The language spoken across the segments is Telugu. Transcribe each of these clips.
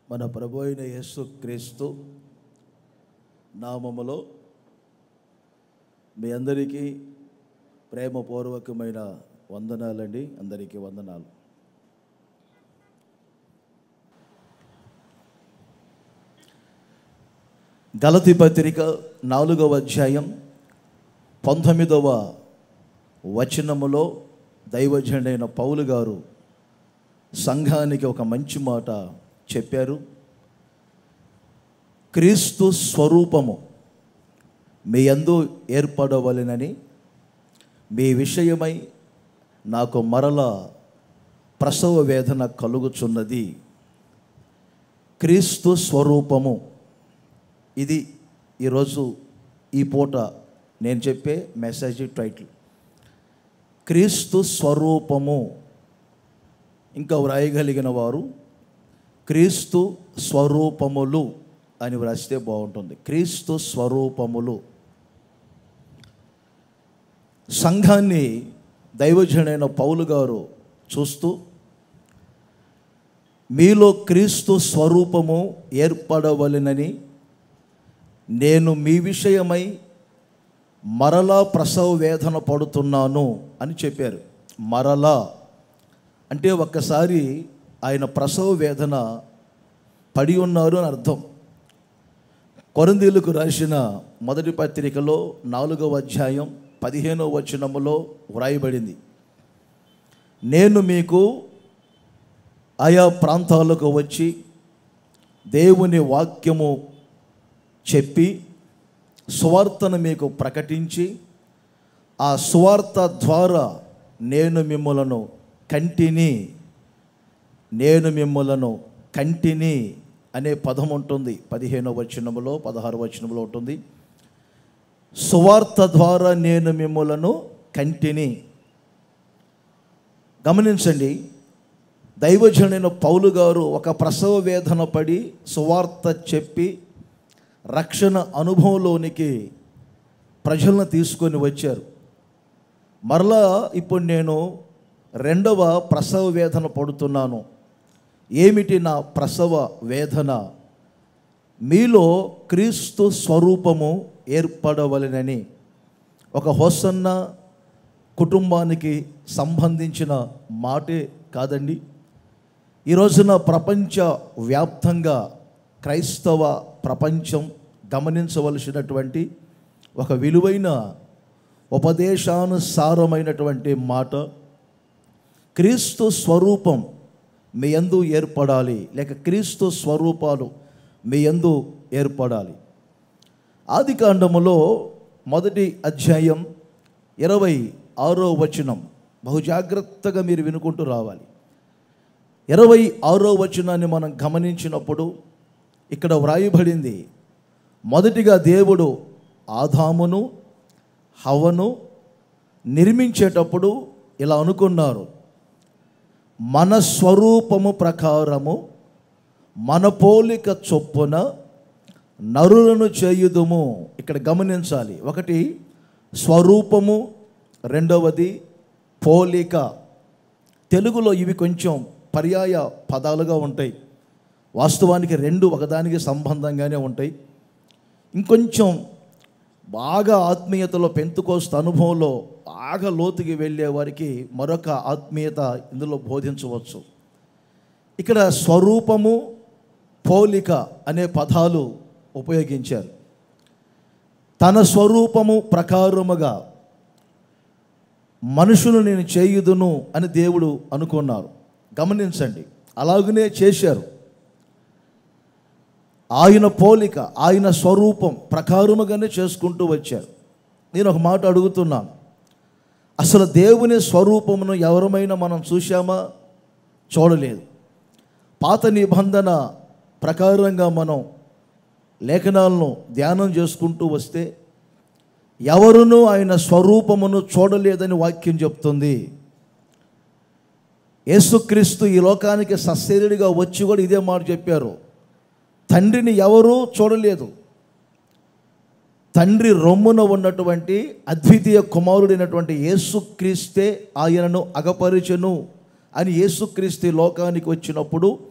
మన ప్రభు అయిన యేసు క్రీస్తు నామములో మీ అందరికీ ప్రేమపూర్వకమైన వందనాలండి అందరికీ వందనాలు గలతి పత్రిక నాలుగవ అధ్యాయం పంతొమ్మిదవ వచనములో దైవజనుడైన పౌలు గారు సంఘానికి ఒక మంచి మాట చెప్పారు క్రీస్తు స్వరూపము మీ యందు ఏర్పడవలెనని మీ విషయమై నాకు మరల ప్రసవ వేదన కలుగుచున్నది క్రీస్తు స్వరూపము ఇది ఈరోజు ఈ పూట నేను చెప్పే మెసేజ్ టైటిల్ క్రీస్తు స్వరూపము ఇంకా వ్రాయగలిగిన వారు క్రీస్తు స్వరూపములు అని వ్రాస్తే బాగుంటుంది క్రీస్తు స్వరూపములు సంఘాన్ని దైవజనైన పౌలు గారు చూస్తూ మీలో క్రీస్తు స్వరూపము ఏర్పడవలెనని నేను మీ విషయమై మరలా ప్రసవ వేదన పడుతున్నాను అని చెప్పారు మరలా అంటే ఒక్కసారి ఆయన ప్రసవ వేదన పడి ఉన్నారు అని అర్థం కొరందీలకు రాసిన మొదటి పత్రికలో నాలుగవ అధ్యాయం పదిహేనవ వచనములో వ్రాయబడింది నేను మీకు ఆయా ప్రాంతాలకు వచ్చి దేవుని వాక్యము చెప్పి సువార్తను మీకు ప్రకటించి ఆ సువార్త ద్వారా నేను మిమ్మలను కంటిని నేను మిమ్మలను కంటిని అనే పదం ఉంటుంది పదిహేనో వచనములో పదహారు వచనములో ఉంటుంది సువార్త ద్వారా నేను మిమ్మలను కంటిని గమనించండి దైవజనుడైన పౌలు గారు ఒక ప్రసవ వేదన పడి సువార్త చెప్పి రక్షణ అనుభవంలోనికి ప్రజలను తీసుకొని వచ్చారు మరలా ఇప్పుడు నేను రెండవ ప్రసవ వేదన పడుతున్నాను ఏమిటి నా ప్రసవ వేదన మీలో క్రీస్తు స్వరూపము ఏర్పడవలెనని ఒక హోసన్న కుటుంబానికి సంబంధించిన మాటే కాదండి ఈ రోజున ప్రపంచ వ్యాప్తంగా క్రైస్తవ ప్రపంచం గమనించవలసినటువంటి ఒక విలువైన ఉపదేశానుసారమైనటువంటి మాట క్రీస్తు స్వరూపం మీ యందు ఏర్పడాలి లేక క్రీస్తు స్వరూపాలు మీ యందు ఏర్పడాలి ఆది కాండములో మొదటి అధ్యాయం ఇరవై ఆరో వచనం బహుజాగ్రత్తగా మీరు వినుకుంటూ రావాలి ఇరవై ఆరో వచనాన్ని మనం గమనించినప్పుడు ఇక్కడ వ్రాయబడింది మొదటిగా దేవుడు ఆదామును హవను నిర్మించేటప్పుడు ఇలా అనుకున్నారు మన స్వరూపము ప్రకారము మన పోలిక చొప్పున నరులను చేయుదుము ఇక్కడ గమనించాలి ఒకటి స్వరూపము రెండవది పోలిక తెలుగులో ఇవి కొంచెం పర్యాయ పదాలుగా ఉంటాయి వాస్తవానికి రెండు ఒకదానికి సంబంధంగానే ఉంటాయి ఇంకొంచెం బాగా ఆత్మీయతలో పెంతుకోస్త అనుభవంలో బాగా లోతుకి వెళ్ళే వారికి మరొక ఆత్మీయత ఇందులో బోధించవచ్చు ఇక్కడ స్వరూపము పోలిక అనే పదాలు ఉపయోగించారు తన స్వరూపము ప్రకారముగా మనుషులు నేను చేయుదును అని దేవుడు అనుకున్నారు గమనించండి అలాగనే చేశారు ఆయన పోలిక ఆయన స్వరూపం ప్రకారముగానే చేసుకుంటూ వచ్చారు నేను ఒక మాట అడుగుతున్నాను అసలు దేవుని స్వరూపమును ఎవరమైనా మనం చూశామా చూడలేదు పాత నిబంధన ప్రకారంగా మనం లేఖనాలను ధ్యానం చేసుకుంటూ వస్తే ఎవరునూ ఆయన స్వరూపమును చూడలేదని వాక్యం చెప్తుంది యేసుక్రీస్తు ఈ లోకానికి సశరీరిగా వచ్చి కూడా ఇదే మాట చెప్పారు తండ్రిని ఎవరూ చూడలేదు తండ్రి రొమ్మున ఉన్నటువంటి అద్వితీయ కుమారుడైనటువంటి యేసుక్రీస్తే ఆయనను అగపరిచెను అని యేసుక్రీస్తు ఈ లోకానికి వచ్చినప్పుడు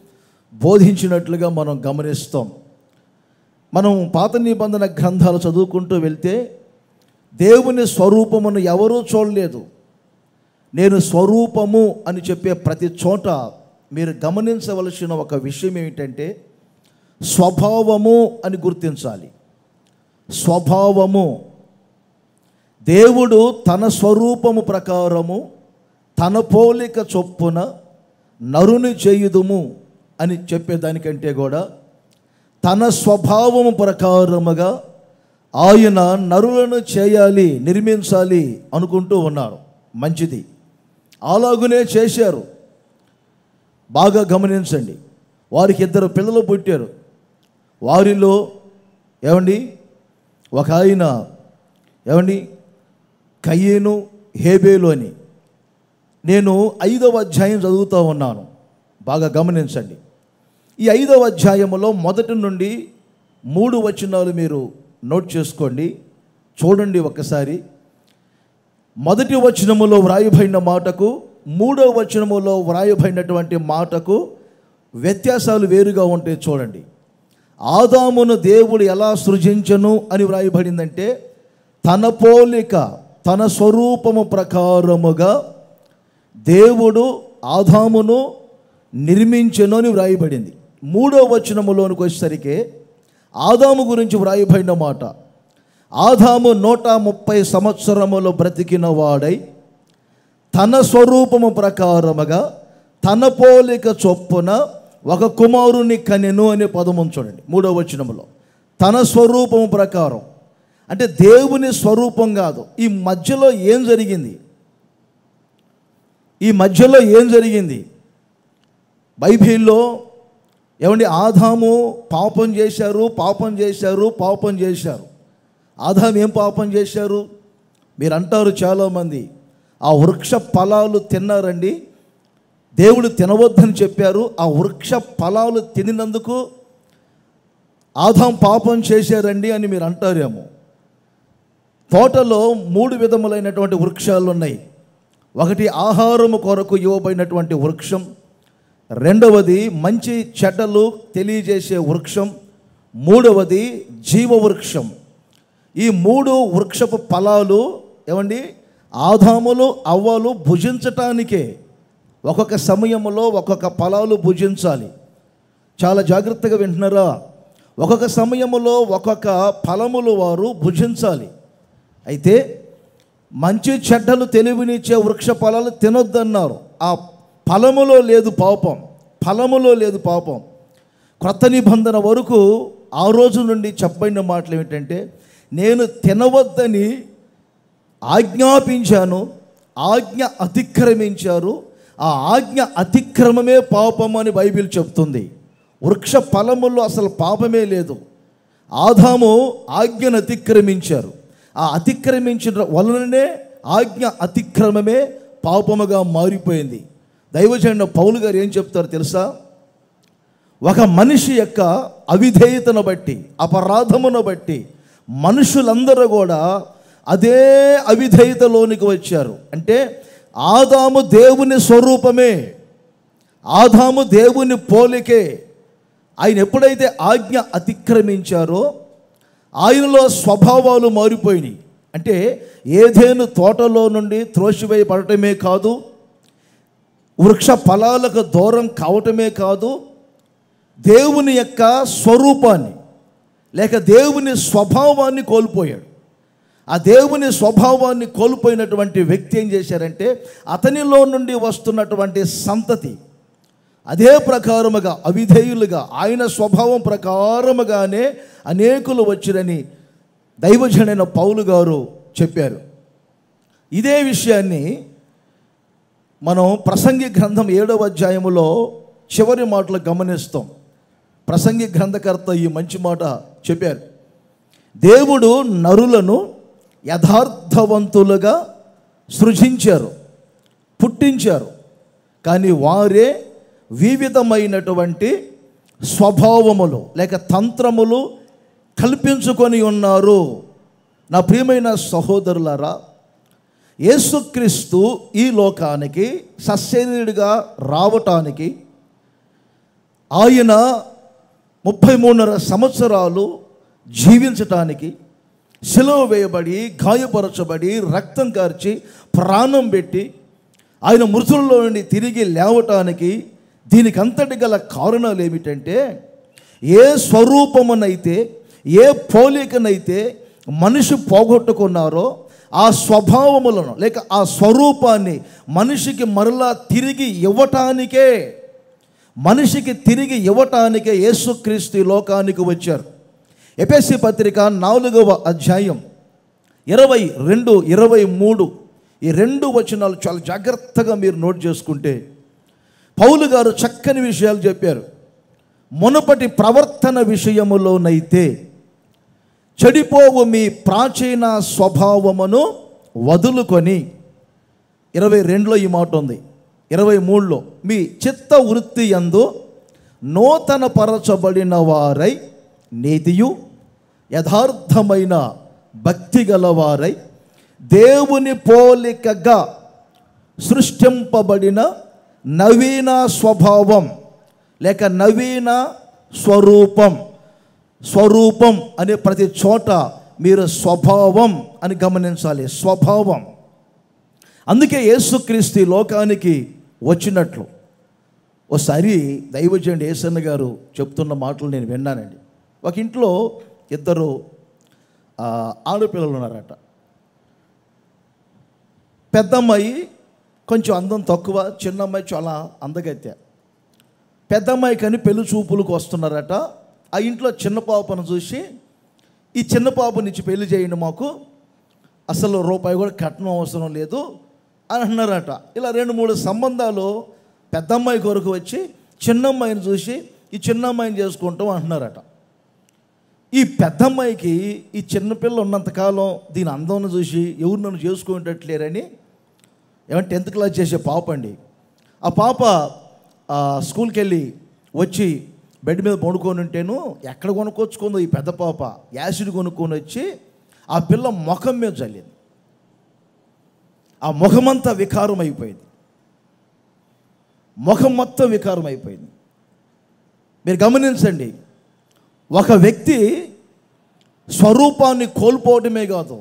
బోధించినట్లుగా మనం గమనిస్తాం మనం పాత నిబంధన గ్రంథాలు చదువుకుంటూ వెళ్తే దేవుని స్వరూపమును ఎవరూ చూడలేదు నేను స్వరూపము అని చెప్పే ప్రతి చోట మీరు గమనించవలసిన ఒక విషయం ఏమిటంటే స్వభావము అని గుర్తించాలి స్వభావము దేవుడు తన స్వరూపము ప్రకారము తన పోలిక చొప్పున నరుని చేయుదుము అని చెప్పేదానికంటే కూడా తన స్వభావము ప్రకారముగా ఆయన నరులను చేయాలి నిర్మించాలి అనుకుంటూ ఉన్నారు మంచిది అలాగునే చేశారు బాగా గమనించండి వారికి ఇద్దరు పిల్లలు పుట్టారు వారిలో ఏమండి ఒక ఆయన ఏమండి కయ్యేను హేబేలు అని నేను ఐదవ అధ్యాయం చదువుతూ ఉన్నాను బాగా గమనించండి ఈ ఐదవ అధ్యాయములో మొదటి నుండి మూడు వచనాలు మీరు నోట్ చేసుకోండి చూడండి ఒకసారి మొదటి వచనములో వ్రాయబడిన మాటకు మూడవ వచనములో వ్రాయబడినటువంటి మాటకు వ్యత్యాసాలు వేరుగా ఉంటాయి చూడండి ఆదామును దేవుడు ఎలా సృజించను అని వ్రాయబడిందంటే తన పోలిక తన స్వరూపము ప్రకారముగా దేవుడు ఆదామును నిర్మించెను అని వ్రాయబడింది మూడో వచనములోనికి వచ్చేసరికి ఆదాము గురించి వ్రాయబడిన మాట ఆదాము నూట ముప్పై సంవత్సరములు బ్రతికిన వాడై తన స్వరూపము ప్రకారముగా తన పోలిక చొప్పున ఒక కుమారుని కనెను అనే పదము చూడండి మూడో వచనములో తన స్వరూపము ప్రకారం అంటే దేవుని స్వరూపం కాదు ఈ మధ్యలో ఏం జరిగింది ఈ మధ్యలో ఏం జరిగింది బైబిల్లో ఏమండి ఆదాము పాపం చేశారు పాపం చేశారు పాపం చేశారు ఆదాం ఏం పాపం చేశారు మీరు అంటారు చాలామంది ఆ వృక్ష ఫలాలు తిన్నారండి దేవుడు తినవద్దని చెప్పారు ఆ వృక్ష ఫలాలు తినినందుకు ఆదాం పాపం చేశారండి అని మీరు అంటారేమో తోటలో మూడు విధములైనటువంటి వృక్షాలు ఉన్నాయి ఒకటి ఆహారము కొరకు ఇవ్వబడినటువంటి వృక్షం రెండవది మంచి చెడ్డలు తెలియజేసే వృక్షం మూడవది జీవ వృక్షం ఈ మూడు వృక్షపు ఫలాలు ఏమండి ఆదాములు అవ్వలు భుజించటానికే ఒక్కొక్క సమయంలో ఒక్కొక్క ఫలాలు భుజించాలి చాలా జాగ్రత్తగా వింటున్నారా ఒక్కొక్క సమయంలో ఒక్కొక్క ఫలములు వారు భుజించాలి అయితే మంచి చెడ్డలు తెలివినిచ్చే వృక్ష ఫలాలు తినొద్దన్నారు ఆ ఫలములో లేదు పాపం ఫలములో లేదు పాపం క్రొత్త నిబంధన వరకు ఆ రోజు నుండి చెప్పబడిన మాటలు ఏమిటంటే నేను తినవద్దని ఆజ్ఞాపించాను ఆజ్ఞ అతిక్రమించారు ఆ ఆజ్ఞ అతిక్రమమే పాపం అని బైబిల్ చెప్తుంది వృక్ష ఫలముల్లో అసలు పాపమే లేదు ఆదాము ఆజ్ఞను అతిక్రమించారు ఆ అతిక్రమించిన వలననే ఆజ్ఞ అతిక్రమమే పాపముగా మారిపోయింది దైవజన పౌలు గారు ఏం చెప్తారు తెలుసా ఒక మనిషి యొక్క అవిధేయతను బట్టి అపరాధమును బట్టి మనుషులందరూ కూడా అదే అవిధేయతలోనికి వచ్చారు అంటే ఆదాము దేవుని స్వరూపమే ఆదాము దేవుని పోలికే ఆయన ఎప్పుడైతే ఆజ్ఞ అతిక్రమించారో ఆయనలో స్వభావాలు మారిపోయినాయి అంటే ఏదేను తోటలో నుండి త్రోసివేయబడటమే కాదు వృక్ష ఫలాలకు దూరం కావటమే కాదు దేవుని యొక్క స్వరూపాన్ని లేక దేవుని స్వభావాన్ని కోల్పోయాడు ఆ దేవుని స్వభావాన్ని కోల్పోయినటువంటి వ్యక్తి ఏం చేశారంటే అతనిలో నుండి వస్తున్నటువంటి సంతతి అదే ప్రకారముగా అవిధేయులుగా ఆయన స్వభావం ప్రకారముగానే అనేకులు వచ్చిరని దైవజనైన పౌలు గారు చెప్పారు ఇదే విషయాన్ని మనం ప్రసంగి గ్రంథం ఏడవ అధ్యాయములో చివరి మాటలు గమనిస్తాం ప్రసంగి గ్రంథకర్త ఈ మంచి మాట చెప్పారు దేవుడు నరులను యథార్థవంతులుగా సృజించారు పుట్టించారు కానీ వారే వివిధమైనటువంటి స్వభావములు లేక తంత్రములు కల్పించుకొని ఉన్నారు నా ప్రియమైన సహోదరులారా యేసుక్రీస్తు ఈ లోకానికి సశరీరుడిగా రావటానికి ఆయన ముప్పై మూడున్నర సంవత్సరాలు జీవించటానికి సెలవు వేయబడి గాయపరచబడి రక్తం కార్చి ప్రాణం పెట్టి ఆయన మృతుల్లో నుండి తిరిగి లేవటానికి దీనికి అంతటి గల కారణాలు ఏమిటంటే ఏ స్వరూపమునైతే ఏ పోలికనైతే మనిషి పోగొట్టుకున్నారో ఆ స్వభావములను లేక ఆ స్వరూపాన్ని మనిషికి మరలా తిరిగి ఇవ్వటానికే మనిషికి తిరిగి ఇవ్వటానికే యేసుక్రీస్తు ఈ లోకానికి వచ్చారు ఎపిఎస్సి పత్రిక నాలుగవ అధ్యాయం ఇరవై రెండు ఇరవై మూడు ఈ రెండు వచనాలు చాలా జాగ్రత్తగా మీరు నోట్ చేసుకుంటే పౌలు గారు చక్కని విషయాలు చెప్పారు మునుపటి ప్రవర్తన విషయములోనైతే చెడిపోవు మీ ప్రాచీన స్వభావమును వదులుకొని ఇరవై రెండులో ఈ మాట ఉంది ఇరవై మూడులో మీ చిత్త వృత్తి యందు నూతన పరచబడిన వారై నీతియు యథార్థమైన భక్తి గలవారై దేవుని పోలికగా సృష్టింపబడిన నవీన స్వభావం లేక నవీన స్వరూపం స్వరూపం అనే ప్రతి చోట మీరు స్వభావం అని గమనించాలి స్వభావం అందుకే యేసుక్రీస్తు ఈ లోకానికి వచ్చినట్లు ఓసారి దైవజండి ఏసన్న గారు చెప్తున్న మాటలు నేను విన్నానండి ఒక ఇంట్లో ఇద్దరు ఆ, ఆడపిల్లలు ఉన్నారట పెద్దమ్మాయి కొంచెం అందం తక్కువ చిన్నమ్మాయి చాలా అందగత్య పెద్దమ్మాయి కానీ పెళ్లి చూపులకు వస్తున్నారట ఆ ఇంట్లో చిన్న పాపను చూసి ఈ చిన్న పాపనిచ్చి పెళ్లి చేయండి మాకు అసలు రూపాయి కూడా కట్నం అవసరం లేదు అని అన్నారట ఇలా రెండు మూడు సంబంధాలు పెద్దమ్మాయి కొరకు వచ్చి చిన్నమ్మాయిని చూసి ఈ చిన్నమ్మాయిని చేసుకుంటాం అంటున్నారట ఈ పెద్దమ్మాయికి ఈ చిన్నపిల్ల ఉన్నంతకాలం దీని అందం చూసి ఎవరు నన్ను చేసుకునేటట్లేరని ఏమంటే టెన్త్ క్లాస్ చేసే పాప అండి ఆ పాప ఆ, స్కూల్కి వెళ్ళి వచ్చి బెడ్ మీద పడుకొని ఉంటేను ఎక్కడ కొనుక్కొచ్చుకుందో ఈ పెద్ద పాప యాసిడ్ కొనుక్కొని వచ్చి ఆ పిల్ల ముఖం మీద చల్లింది ఆ ముఖమంతా వికారం అయిపోయింది ముఖం మొత్తం వికారం అయిపోయింది మీరు గమనించండి ఒక వ్యక్తి స్వరూపాన్ని కోల్పోవడమే కాదు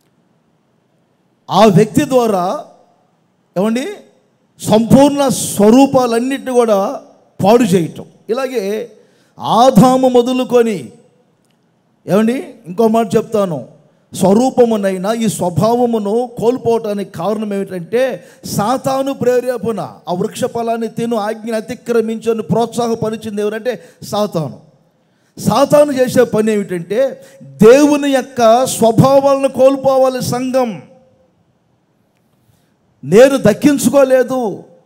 ఆ వ్యక్తి ద్వారా ఏమండి సంపూర్ణ స్వరూపాలన్నిటిని కూడా పాడు చేయటం ఇలాగే ఆదాము మొదలుకొని ఏమండి ఇంకో మాట చెప్తాను స్వరూపమునైనా ఈ స్వభావమును కోల్పోవటానికి కారణం ఏమిటంటే సాతాను ప్రేరేపణ ఆ వృక్ష ఫలాన్ని తిను ఆజ్ఞని అతిక్రమించని ప్రోత్సాహపరిచింది ఎవరంటే సాతాను సాతాను చేసే పని ఏమిటంటే దేవుని యొక్క స్వభావాలను కోల్పోవాలి సంఘం నేను దక్కించుకోలేదు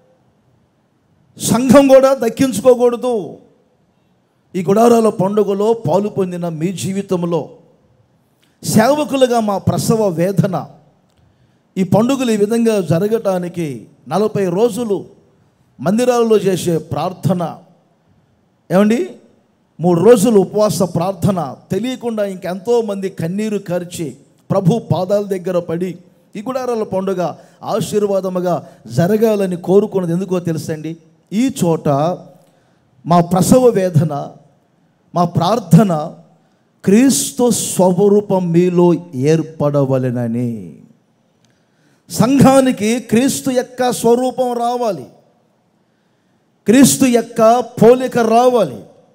సంఘం కూడా దక్కించుకోకూడదు ఈ గుడారాల పండుగలో పాలు పొందిన మీ జీవితంలో సేవకులుగా మా ప్రసవ వేదన ఈ పండుగలు ఈ విధంగా జరగటానికి నలభై రోజులు మందిరాలలో చేసే ప్రార్థన ఏమండి మూడు రోజులు ఉపవాస ప్రార్థన తెలియకుండా ఇంకెంతో మంది కన్నీరు కార్చి ప్రభు పాదాల దగ్గర పడి ఈ గుడారాల పండుగ ఆశీర్వాదముగా జరగాలని కోరుకున్నది ఎందుకో తెలుసండి ఈ చోట మా ప్రసవ వేదన మా ప్రార్థన క్రీస్తు స్వరూపం మీలో ఏర్పడవలెనని సంఘానికి క్రీస్తు యొక్క స్వరూపం రావాలి క్రీస్తు యొక్క పోలిక రావాలి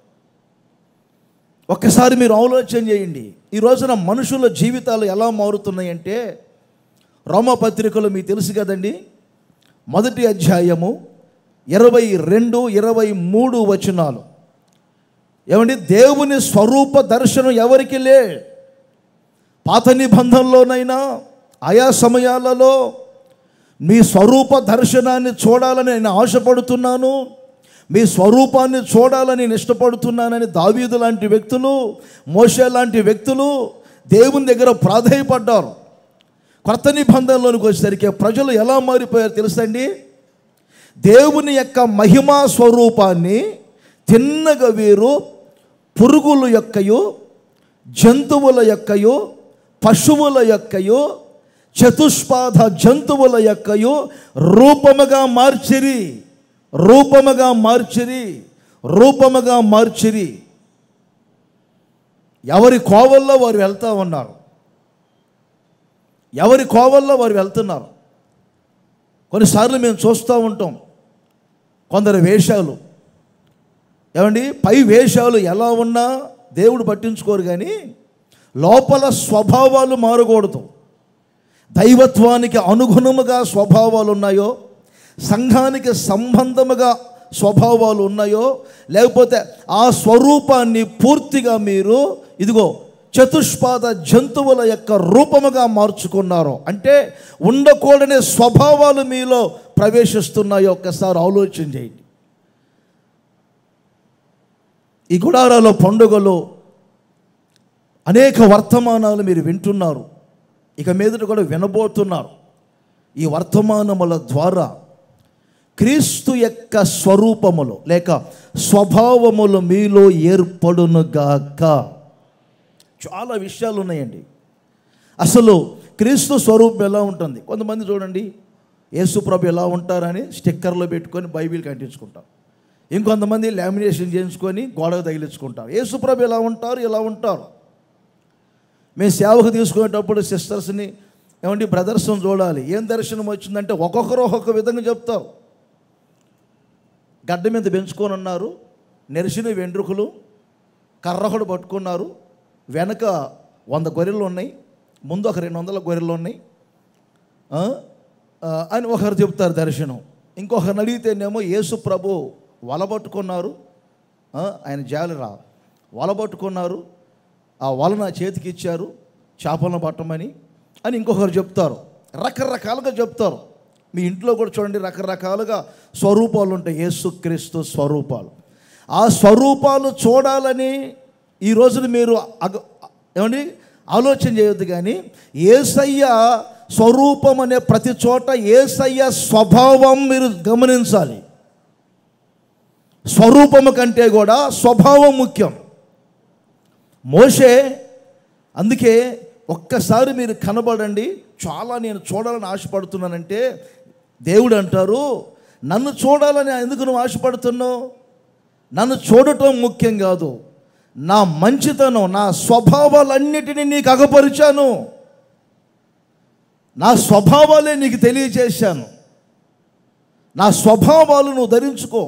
ఒక్కసారి మీరు ఆలోచన చేయండి ఈ రోజున మనుషుల జీవితాలు ఎలా మారుతున్నాయంటే రోమపత్రికలు మీకు తెలుసు కదండి మొదటి అధ్యాయము ఇరవై రెండు ఇరవై మూడు వచనాలు ఏమండి దేవుని స్వరూప దర్శనం ఎవరికి లే పాత నిబంధనలోనైనా ఆయా సమయాలలో మీ స్వరూప దర్శనాన్ని చూడాలని నేను ఆశపడుతున్నాను మీ స్వరూపాన్ని చూడాలని నేను ఇష్టపడుతున్నానని దావీదు లాంటి వ్యక్తులు మోషే లాంటి వ్యక్తులు దేవుని దగ్గర ప్రాధేయపడ్డారు కొత్త నిబంధనలోనికి వచ్చేసరికి ప్రజలు ఎలా మారిపోయారు తెలుసండి దేవుని యొక్క మహిమా స్వరూపాన్ని తిన్నగా వీరు పురుగుల యొక్కయు జంతువుల యొక్కయు పశువుల యొక్కయు చతుష్పాద జంతువుల యొక్కయు రూపముగా మార్చిరి రూపముగా మార్చిరి రూపముగా మార్చిరి ఎవరి కోవల్లో వారు వెళ్తూ ఉన్నారు ఎవరి కోవల్లో వారు వెళ్తున్నారు కొన్నిసార్లు మేము చూస్తూ ఉంటాం కొందరు వేషాలు ఏమండి పై వేషాలు ఎలా ఉన్నా దేవుడు పట్టించుకోరు కానీ లోపల స్వభావాలు మారకూడదు దైవత్వానికి అనుగుణముగా స్వభావాలు ఉన్నాయో సంఘానికి సంబంధముగా స్వభావాలు ఉన్నాయో లేకపోతే ఆ స్వరూపాన్ని పూర్తిగా మీరు ఇదిగో చతుష్పాద జంతువుల యొక్క రూపముగా మార్చుకున్నారు అంటే ఉండకూడని స్వభావాలు మీలో ప్రవేశిస్తున్నాయో ఒక్కసారి ఆలోచన చేయండి ఈ గుడారాలో పండుగలో అనేక వర్తమానాలు మీరు వింటున్నారు ఇక మీదట కూడా వినబోతున్నారు ఈ వర్తమానముల ద్వారా క్రీస్తు యొక్క స్వరూపములు లేక స్వభావములు మీలో ఏర్పడునుగాక చాలా విషయాలు ఉన్నాయండి అసలు క్రీస్తు స్వరూపం ఎలా ఉంటుంది కొంతమంది చూడండి యేసుప్రభు ఎలా ఉంటారని స్టిక్కర్లో పెట్టుకొని బైబిల్కి అంటించుకుంటారు ఇంకొంతమంది లామినేషన్ చేయించుకొని గోడకు తగిలించుకుంటారు యేసుప్రభు ఎలా ఉంటారు ఇలా ఉంటారు మేము సేవకు తీసుకునేటప్పుడు సిస్టర్స్ని ఏమంటే బ్రదర్స్ని చూడాలి ఏం దర్శనం వచ్చిందంటే ఒక్కొక్కరు ఒక్కొక్క విధంగా చెప్తారు గడ్డ మీద పెంచుకొని ఉన్నారు నెరిసిన వెంట్రుకలు కర్రొకడు పట్టుకున్నారు వెనక వంద గొర్రెలు ఉన్నాయి ముందు ఒక రెండు వందల గొర్రెలు ఉన్నాయి ఆ? ఆ, అని ఒకరు చెప్తారు దర్శనం ఇంకొకరిని అడిగితేనేమో యేసు ప్రభు వలబట్టుకున్నారు ఆ, ఆయన జాలిరా వలబట్టుకున్నారు ఆ వల నా చేతికి ఇచ్చారు చేపలను పట్టమని అని ఇంకొకరు చెప్తారు రకరకాలుగా చెప్తారు మీ ఇంట్లో కూడా చూడండి రకరకాలుగా స్వరూపాలు ఉంటాయి యేసుక్రీస్తు స్వరూపాలు ఆ స్వరూపాలు చూడాలని ఈ రోజున మీరు అగ ఏమండి ఆలోచన చేయొద్దు కానీ ఏసయ్య స్వరూపం అనే ప్రతి చోట ఏసయ్య స్వభావం మీరు గమనించాలి స్వరూపము కంటే కూడా స్వభావం ముఖ్యం మోషే అందుకే ఒక్కసారి మీరు కనబడండి చాలా నేను చూడాలని ఆశపడుతున్నానంటే దేవుడు అంటారు నన్ను చూడాలని ఎందుకు నువ్వు ఆశపడుతున్నావు నన్ను చూడటం ముఖ్యం కాదు నా మంచితనం నా స్వభావాలన్నిటినీ నీకు అగపరిచాను నా స్వభావాలే నీకు తెలియజేశాను నా స్వభావాలు నువ్వు ధరించుకో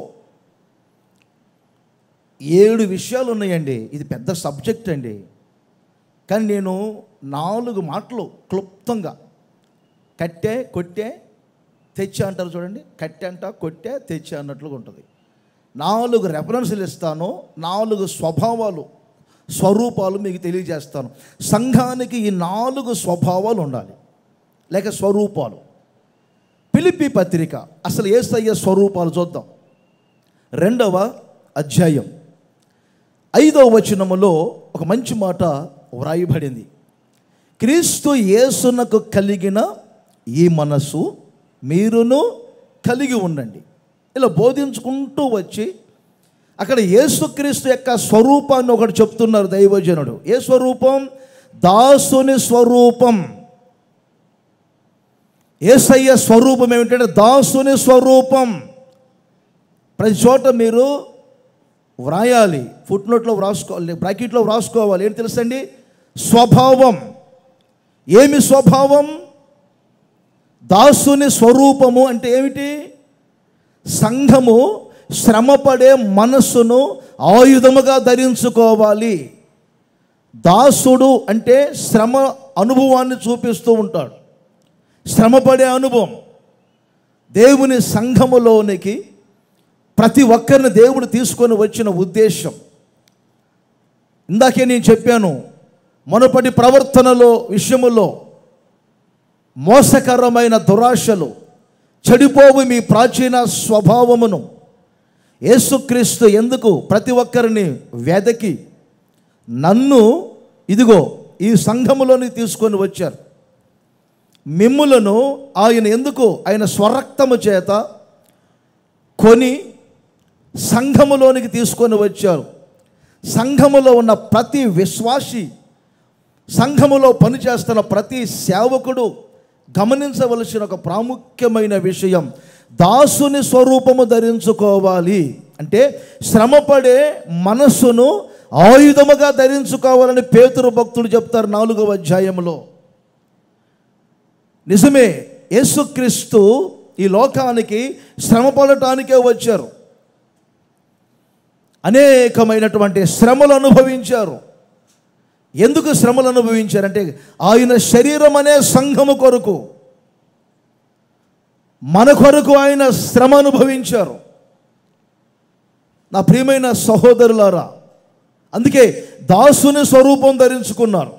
ఏడు విషయాలు ఉన్నాయండి ఇది పెద్ద సబ్జెక్ట్ అండి కానీ నేను నాలుగు మాటలు క్లుప్తంగా కట్టే కొట్టే తెచ్చే అంటారు చూడండి కట్టె అంట కొట్టే తెచ్చే అన్నట్లుగా ఉంటుంది నాలుగు రెఫరెన్స్లు ఇస్తాను నాలుగు స్వభావాలు స్వరూపాలు మీకు తెలియజేస్తాను సంఘానికి ఈ నాలుగు స్వభావాలు ఉండాలి లేక స్వరూపాలు పిలిపి పత్రిక అసలు ఏసయ్య స్వరూపాలు చూద్దాం రెండవ అధ్యాయం ఐదవ వచనములో ఒక మంచి మాట వ్రాయబడింది క్రీస్తు యేసునకు కలిగిన ఈ మనసు మీరును కలిగి ఉండండి ఇలా బోధించుకుంటూ వచ్చి అక్కడ యేసుక్రీస్తు యొక్క స్వరూపాన్ని ఒకటి చెప్తున్నారు దైవజనుడు ఏ స్వరూపం దాసుని స్వరూపం ఏసయ్య స్వరూపం ఏమిటంటే దాసుని స్వరూపం ప్రతి చోట మీరు వ్రాయాలి ఫుట్ నోట్లో వ్రాసుకోవాలి బ్రాకెట్లో వ్రాసుకోవాలి ఏంటి తెలుసండి స్వభావం ఏమి స్వభావం దాసుని స్వరూపము అంటే ఏమిటి సంఘము శ్రమపడే మనస్సును ఆయుధముగా ధరించుకోవాలి దాసుడు అంటే శ్రమ అనుభవాన్ని చూపిస్తూ ఉంటాడు శ్రమపడే అనుభవం దేవుని సంఘములోనికి ప్రతి ఒక్కరిని దేవుడు తీసుకొని వచ్చిన ఉద్దేశం ఇందాకే నేను చెప్పాను మునపటి ప్రవర్తనలో విషయములో మోసకరమైన దురాశలు చెడిపోవు మీ ప్రాచీన స్వభావమును యేసుక్రీస్తు ఎందుకు ప్రతి ఒక్కరిని వెదకి నన్ను ఇదిగో ఈ సంఘములోని తీసుకొని వచ్చారు మిమ్ములను ఆయన ఎందుకు ఆయన స్వరక్తము చేత కొని సంఘములోనికి తీసుకొని వచ్చారు సంఘములో ఉన్న ప్రతి విశ్వాసి సంఘములో పనిచేస్తున్న ప్రతి సేవకుడు గమనించవలసిన ఒక ప్రాముఖ్యమైన విషయం దాసుని స్వరూపము ధరించుకోవాలి అంటే శ్రమపడే మనస్సును ఆయుధముగా ధరించుకోవాలని పేతురు భక్తుడు చెప్తారు నాలుగవ అధ్యాయంలో నిజమే యేసుక్రీస్తు ఈ లోకానికి శ్రమపడటానికే వచ్చారు అనేకమైనటువంటి శ్రమలు అనుభవించారు ఎందుకు శ్రమలు అనుభవించారంటే ఆయన శరీరం అనే సంఘము కొరకు మన కొరకు ఆయన శ్రమ అనుభవించారు నా ప్రియమైన సహోదరులారా అందుకే దాసుని స్వరూపం ధరించుకున్నారు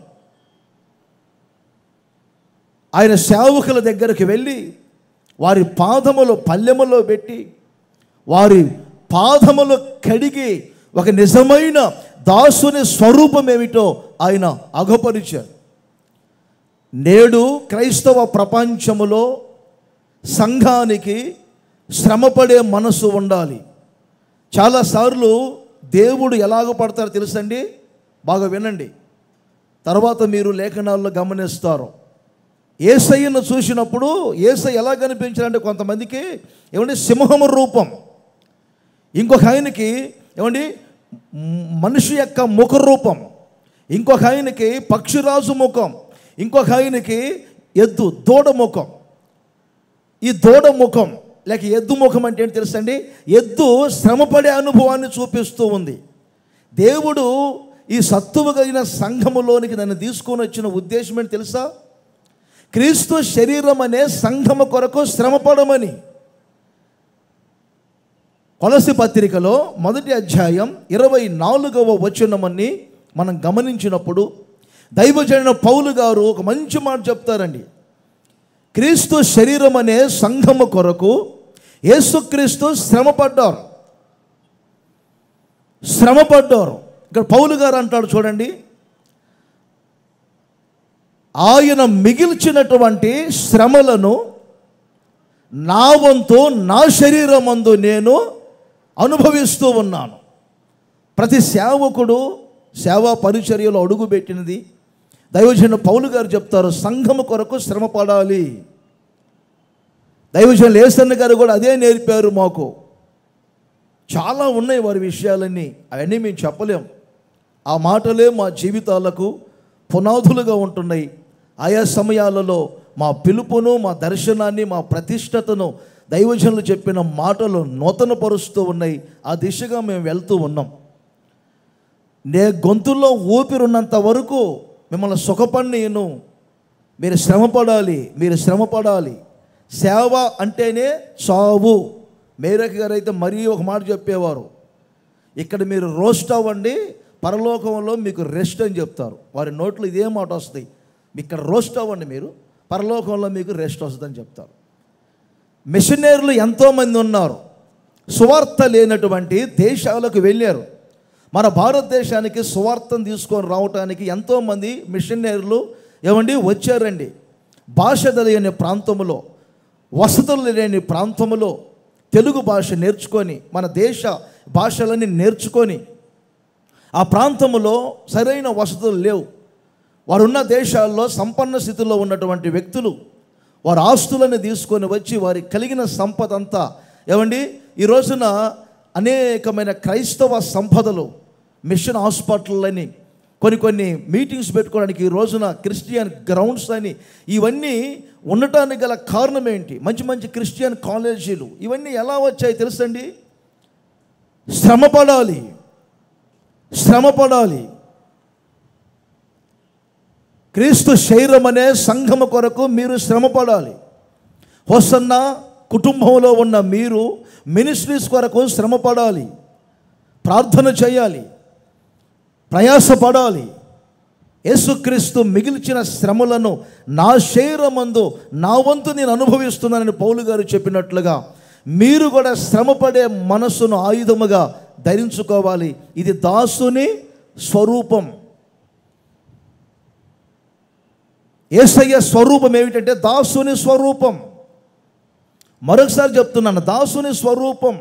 ఆయన సేవకుల దగ్గరికి వెళ్ళి వారి పాదములు పల్లెములో పెట్టి వారి పాదములు కడిగి ఒక నిజమైన దాసుని స్వరూపం ఏమిటో ఆయన అగపరిచారు నేడు క్రైస్తవ ప్రపంచములో సంఘానికి శ్రమపడే మనసు ఉండాలి చాలాసార్లు దేవుడు ఎలాగ పడతారో తెలుసండి బాగా వినండి తర్వాత మీరు లేఖనాల్లో గమనిస్తారు ఏసయ్యను చూసినప్పుడు ఏసై ఎలా కనిపించారంటే కొంతమందికి ఏమంటే సింహము రూపం ఇంకొక ఆయనకి ఏమండి మ్, మనిషి యొక్క ముఖ రూపం ఇంకొక ఆయనకి పక్షిరాజు ముఖం ఇంకొక ఆయనకి ఎద్దు దూడ ముఖం ఈ దూడ ముఖం లేక ఎద్దు ముఖం అంటే ఏంటి తెలుసండి ఎద్దు శ్రమపడే అనుభవాన్ని చూపిస్తూ ఉంది దేవుడు ఈ సత్తువు కలిగిన సంఘములోనికి నన్ను తీసుకొని వచ్చిన ఉద్దేశం ఏంటి తెలుసా క్రీస్తు శరీరం అనే సంఘము కొరకు శ్రమపడమని కొలసి పత్రికలో మొదటి అధ్యాయం ఇరవై నాలుగవ వచనమని మనం గమనించినప్పుడు దైవజన పౌలు గారు ఒక మంచి మాట చెప్తారండి క్రీస్తు శరీరం అనే సంఘము కొరకు యేసుక్రీస్తు శ్రమపడ్డారు శ్రమపడ్డారు ఇక్కడ పౌలు గారు అంటాడు చూడండి ఆయన మిగిల్చినటువంటి శ్రమలను నా వంతు నా శరీరమందు నేను అనుభవిస్తూ ఉన్నాను ప్రతి సేవకుడు సేవా పరిచర్యలో అడుగుపెట్టినది దైవజన పౌలు గారు చెప్తారు సంఘము కొరకు శ్రమ పడాలి దైవజన లేసన్న గారు కూడా అదే నేర్పారు మాకు చాలా ఉన్నాయి వారి విషయాలన్నీ అవన్నీ మేము చెప్పలేం ఆ మాటలే మా జీవితాలకు పునాదులుగా ఉంటున్నాయి ఆయా సమయాలలో మా పిలుపును మా దర్శనాన్ని మా ప్రతిష్టతను దైవజనులు చెప్పిన మాటలు నూతనపరుస్తూ ఉన్నాయి ఆ దిశగా మేము వెళ్తూ ఉన్నాం నే గొంతుల్లో ఊపిరున్నంత వరకు మిమ్మల్ని సుఖపడిను మీరు శ్రమపడాలి మీరు శ్రమపడాలి సేవ అంటేనే చావు మేరక్ గారు అయితే మరీ ఒక మాట చెప్పేవారు ఇక్కడ మీరు రోస్ట్ అవ్వండి పరలోకంలో మీకు రెస్ట్ అని చెప్తారు వారి నోట్లో ఇదే మాట వస్తుంది ఇక్కడ రోస్ట్ అవ్వండి మీరు పరలోకంలో మీకు రెస్ట్ వస్తుందని చెప్తారు మిషనరీలు ఎంతోమంది ఉన్నారు సువార్త లేనటువంటి దేశాలకు వెళ్ళారు మన భారతదేశానికి సువార్తను తీసుకొని రావటానికి ఎంతోమంది మిషనరీలు ఏమండి వచ్చారండి భాష తెలియని ప్రాంతంలో వసతులు లేని ప్రాంతంలో తెలుగు భాష నేర్చుకొని మన దేశ భాషలన్నీ నేర్చుకొని ఆ ప్రాంతంలో సరైన వసతులు లేవు వారున్న దేశాల్లో సంపన్న స్థితిలో ఉన్నటువంటి వ్యక్తులు వారి ఆస్తులను తీసుకొని వచ్చి వారి కలిగిన సంపద అంతా ఏమండి ఈ రోజున అనేకమైన క్రైస్తవ సంపదలు మిషన్ హాస్పిటల్ కొన్ని కొన్ని మీటింగ్స్ పెట్టుకోవడానికి ఈ రోజున క్రిస్టియన్ గ్రౌండ్స్ అని ఇవన్నీ ఉండటానికి గల కారణం ఏంటి మంచి మంచి క్రిస్టియన్ కాలేజీలు ఇవన్నీ ఎలా వచ్చాయి తెలుసండి శ్రమపడాలి శ్రమపడాలి క్రీస్తు శరీరం అనే సంఘము కొరకు మీరు శ్రమపడాలి హోసన్న కుటుంబంలో ఉన్న మీరు మినిస్ట్రీస్ కొరకు శ్రమపడాలి ప్రార్థన చేయాలి ప్రయాసపడాలి యేసుక్రీస్తు మిగిల్చిన శ్రమలను నా శరీరమందు నా వంతు నేను అనుభవిస్తున్నానని పౌలు గారు చెప్పినట్లుగా మీరు కూడా శ్రమపడే మనస్సును ఆయుధముగా ధరించుకోవాలి ఇది దాసుని స్వరూపం ఏసయ్య స్వరూపం ఏమిటంటే దాసుని స్వరూపం మరొకసారి చెప్తున్నాను దాసుని స్వరూపం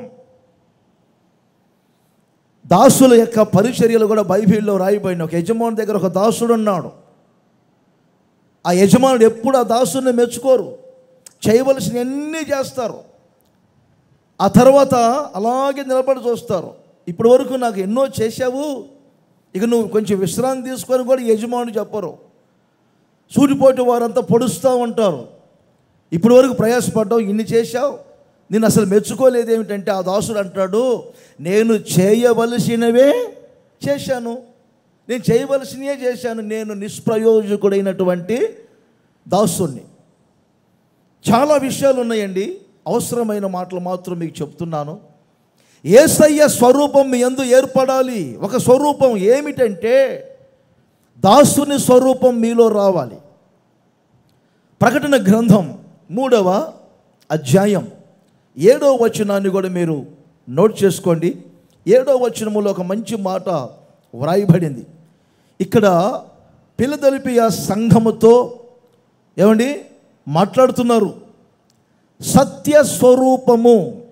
దాసుల యొక్క పరిచర్యలు కూడా బైబిల్లో రాయిపోయిన ఒక యజమాని దగ్గర ఒక దాసుడు ఉన్నాడు ఆ యజమానుడు ఎప్పుడు ఆ దాసుని మెచ్చుకోరు చేయవలసిన అన్నీ చేస్తారు ఆ తర్వాత అలాగే నిలబడి చూస్తారు ఇప్పటి వరకు నాకు ఎన్నో చేశావు ఇక నువ్వు కొంచెం విశ్రాంతి తీసుకొని కూడా యజమాని చెప్పరు సూటిపోటు వారంతా పొడుస్తూ ఉంటారు ఇప్పటి వరకు ప్రయాసపడ్డావు ఇన్ని చేశావు నేను అసలు మెచ్చుకోలేదు ఏమిటంటే ఆ దాసుడు అంటాడు నేను చేయవలసినవే చేశాను నేను చేయవలసినవే చేశాను నేను నిష్ప్రయోజకుడైనటువంటి దాసుని చాలా విషయాలు ఉన్నాయండి అవసరమైన మాటలు మాత్రం మీకు చెప్తున్నాను ఏసయ్య స్వరూపం మీ ఎందు ఏర్పడాలి ఒక స్వరూపం ఏమిటంటే దాసుని స్వరూపం మీలో రావాలి ప్రకటన గ్రంథం మూడవ అధ్యాయం ఏడో వచనాన్ని కూడా మీరు నోట్ చేసుకోండి ఏడో వచనములో ఒక మంచి మాట వ్రాయబడింది ఇక్కడ పిల్లదలిపియ సంఘముతో ఏమండి మాట్లాడుతున్నారు సత్య స్వరూపము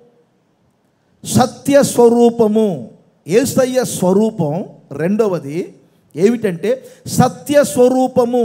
సత్య స్వరూపము ఏసయ్య స్వరూపం రెండవది ఏమిటంటే సత్య స్వరూపము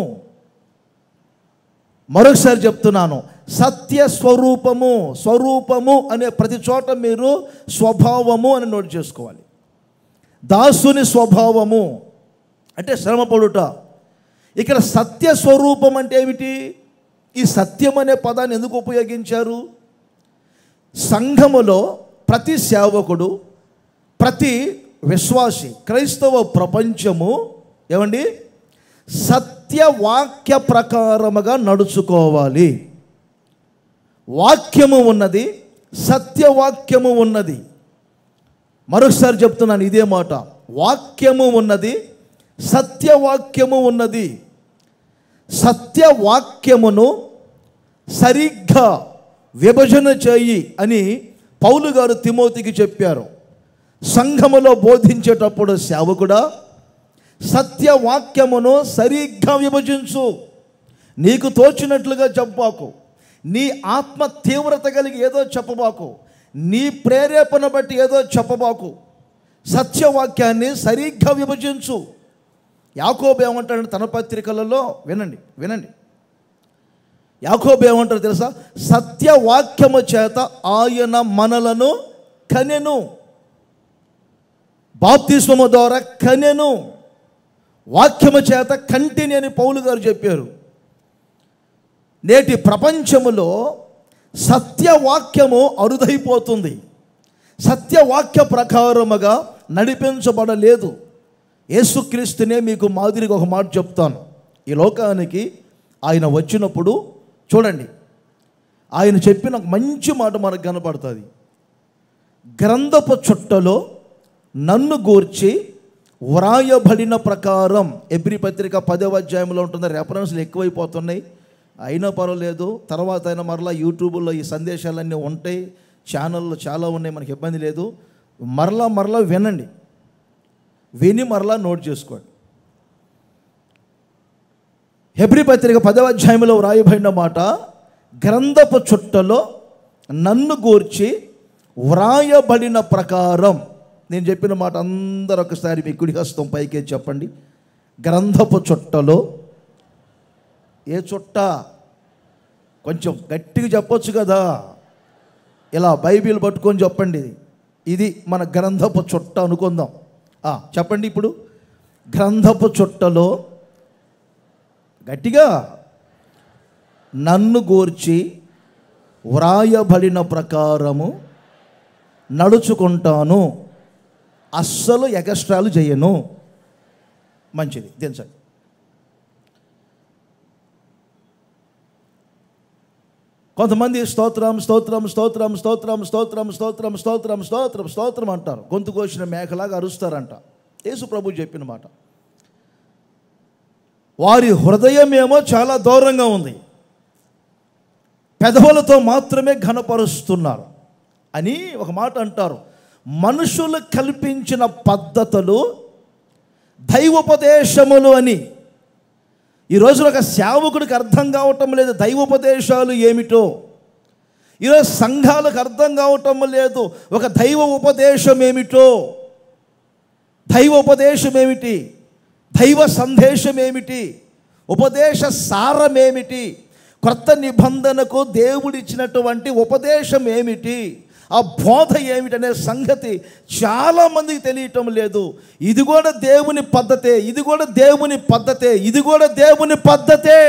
మరొకసారి చెప్తున్నాను సత్య స్వరూపము స్వరూపము అనే ప్రతి చోట మీరు స్వభావము అని నోట్ చేసుకోవాలి దాసుని స్వభావము అంటే శ్రమపడుట ఇక్కడ సత్య స్వరూపం అంటే ఏమిటి ఈ సత్యం అనే పదాన్ని ఎందుకు ఉపయోగించారు సంఘములో ప్రతి సేవకుడు ప్రతి విశ్వాసి క్రైస్తవ ప్రపంచము ఏమండి సత్యవాక్య ప్రకారముగా నడుచుకోవాలి వాక్యము ఉన్నది సత్యవాక్యము ఉన్నది మరొకసారి చెప్తున్నాను ఇదే మాట వాక్యము ఉన్నది సత్యవాక్యము ఉన్నది సత్యవాక్యమును సరిగ్గా విభజన చేయి అని పౌలు గారు తిమోతికి చెప్పారు సంఘములో బోధించేటప్పుడు సేవకుడా సత్యవాక్యమును సరిగ్గా విభజించు నీకు తోచినట్లుగా చెప్పబాకు నీ ఆత్మ తీవ్రత కలిగి ఏదో చెప్పబాకు నీ ప్రేరేపణ బట్టి ఏదో చెప్పబాకు సత్యవాక్యాన్ని సరిగ్గా విభజించు యాకోబు ఏమంటాడు తన పత్రికలలో వినండి వినండి యాకోబు ఏమంటారు తెలుసా సత్యవాక్యము చేత ఆయన మనలను కనెను బాప్తిస్మము ద్వారా కనెను వాక్యము చేత కంటిని అని పౌలు గారు చెప్పారు నేటి ప్రపంచములో సత్యవాక్యము అరుదైపోతుంది సత్యవాక్య ప్రకారముగా నడిపించబడలేదు యేసుక్రీస్తునే మీకు మాదిరిగా ఒక మాట చెప్తాను ఈ లోకానికి ఆయన వచ్చినప్పుడు చూడండి ఆయన చెప్పిన ఒక మంచి మాట మనకు కనపడుతుంది గ్రంథపు చుట్టలో నన్ను గూర్చి వ్రాయబడిన ప్రకారం ఎబ్రి పత్రిక పదవ అధ్యాయంలో ఉంటుంది రెఫరెన్స్లు ఎక్కువైపోతున్నాయి అయినా పర్వాలేదు తర్వాత అయినా మరలా యూట్యూబ్లో ఈ సందేశాలన్నీ ఉంటాయి ఛానళ్ళు చాలా ఉన్నాయి మనకి ఇబ్బంది లేదు మరలా మరలా వినండి విని మరలా నోట్ చేసుకోండి హెబ్రి పత్రిక పదవ అధ్యాయంలో వ్రాయబడిన మాట గ్రంథపు చుట్టలో నన్ను గూర్చి వ్రాయబడిన ప్రకారం నేను చెప్పిన మాట అందరూ ఒకసారి మీ కుడి హస్తం పైకి చెప్పండి గ్రంథపు చుట్టలో ఏ చుట్ట కొంచెం గట్టిగా చెప్పొచ్చు కదా ఇలా బైబిల్ పట్టుకొని చెప్పండి ఇది మన గ్రంథపు చుట్ట అనుకుందాం ఆ, చెప్పండి ఇప్పుడు గ్రంథపు చుట్టలో గట్టిగా నన్ను గూర్చి వ్రాయబడిన ప్రకారము నడుచుకుంటాను అస్సలు ఎగస్ట్రాలు చేయను మంచిది దించండి కొంతమంది స్తోత్రం స్తోత్రం స్తోత్రం స్తోత్రం స్తోత్రం స్తోత్రం స్తోత్రం స్తోత్రం స్తోత్రం అంటారు గొంతు కోసిన మేకలాగా అరుస్తారంట యేసు ప్రభు చెప్పిన మాట వారి హృదయమేమో చాలా దూరంగా ఉంది పెదవులతో మాత్రమే ఘనపరుస్తున్నారు అని ఒక మాట అంటారు మనుషులు కల్పించిన పద్ధతులు దైవోపదేశములు అని ఈ రోజున ఒక సేవకుడికి అర్థం కావటం లేదు దైవోపదేశాలు ఏమిటో ఈరోజు సంఘాలకు అర్థం కావటం లేదు ఒక దైవ ఉపదేశం ఏమిటో దైవ ఉపదేశం ఏమిటి దైవ సందేశం ఏమిటి ఉపదేశ సారం ఏమిటి క్రొత్త నిబంధనకు దేవుడిచ్చినటువంటి ఉపదేశం ఏమిటి ఆ బోధ ఏమిటనే సంగతి చాలామందికి తెలియటం లేదు ఇది కూడా దేవుని పద్ధతే ఇది కూడా దేవుని పద్ధతే ఇది కూడా దేవుని పద్ధతే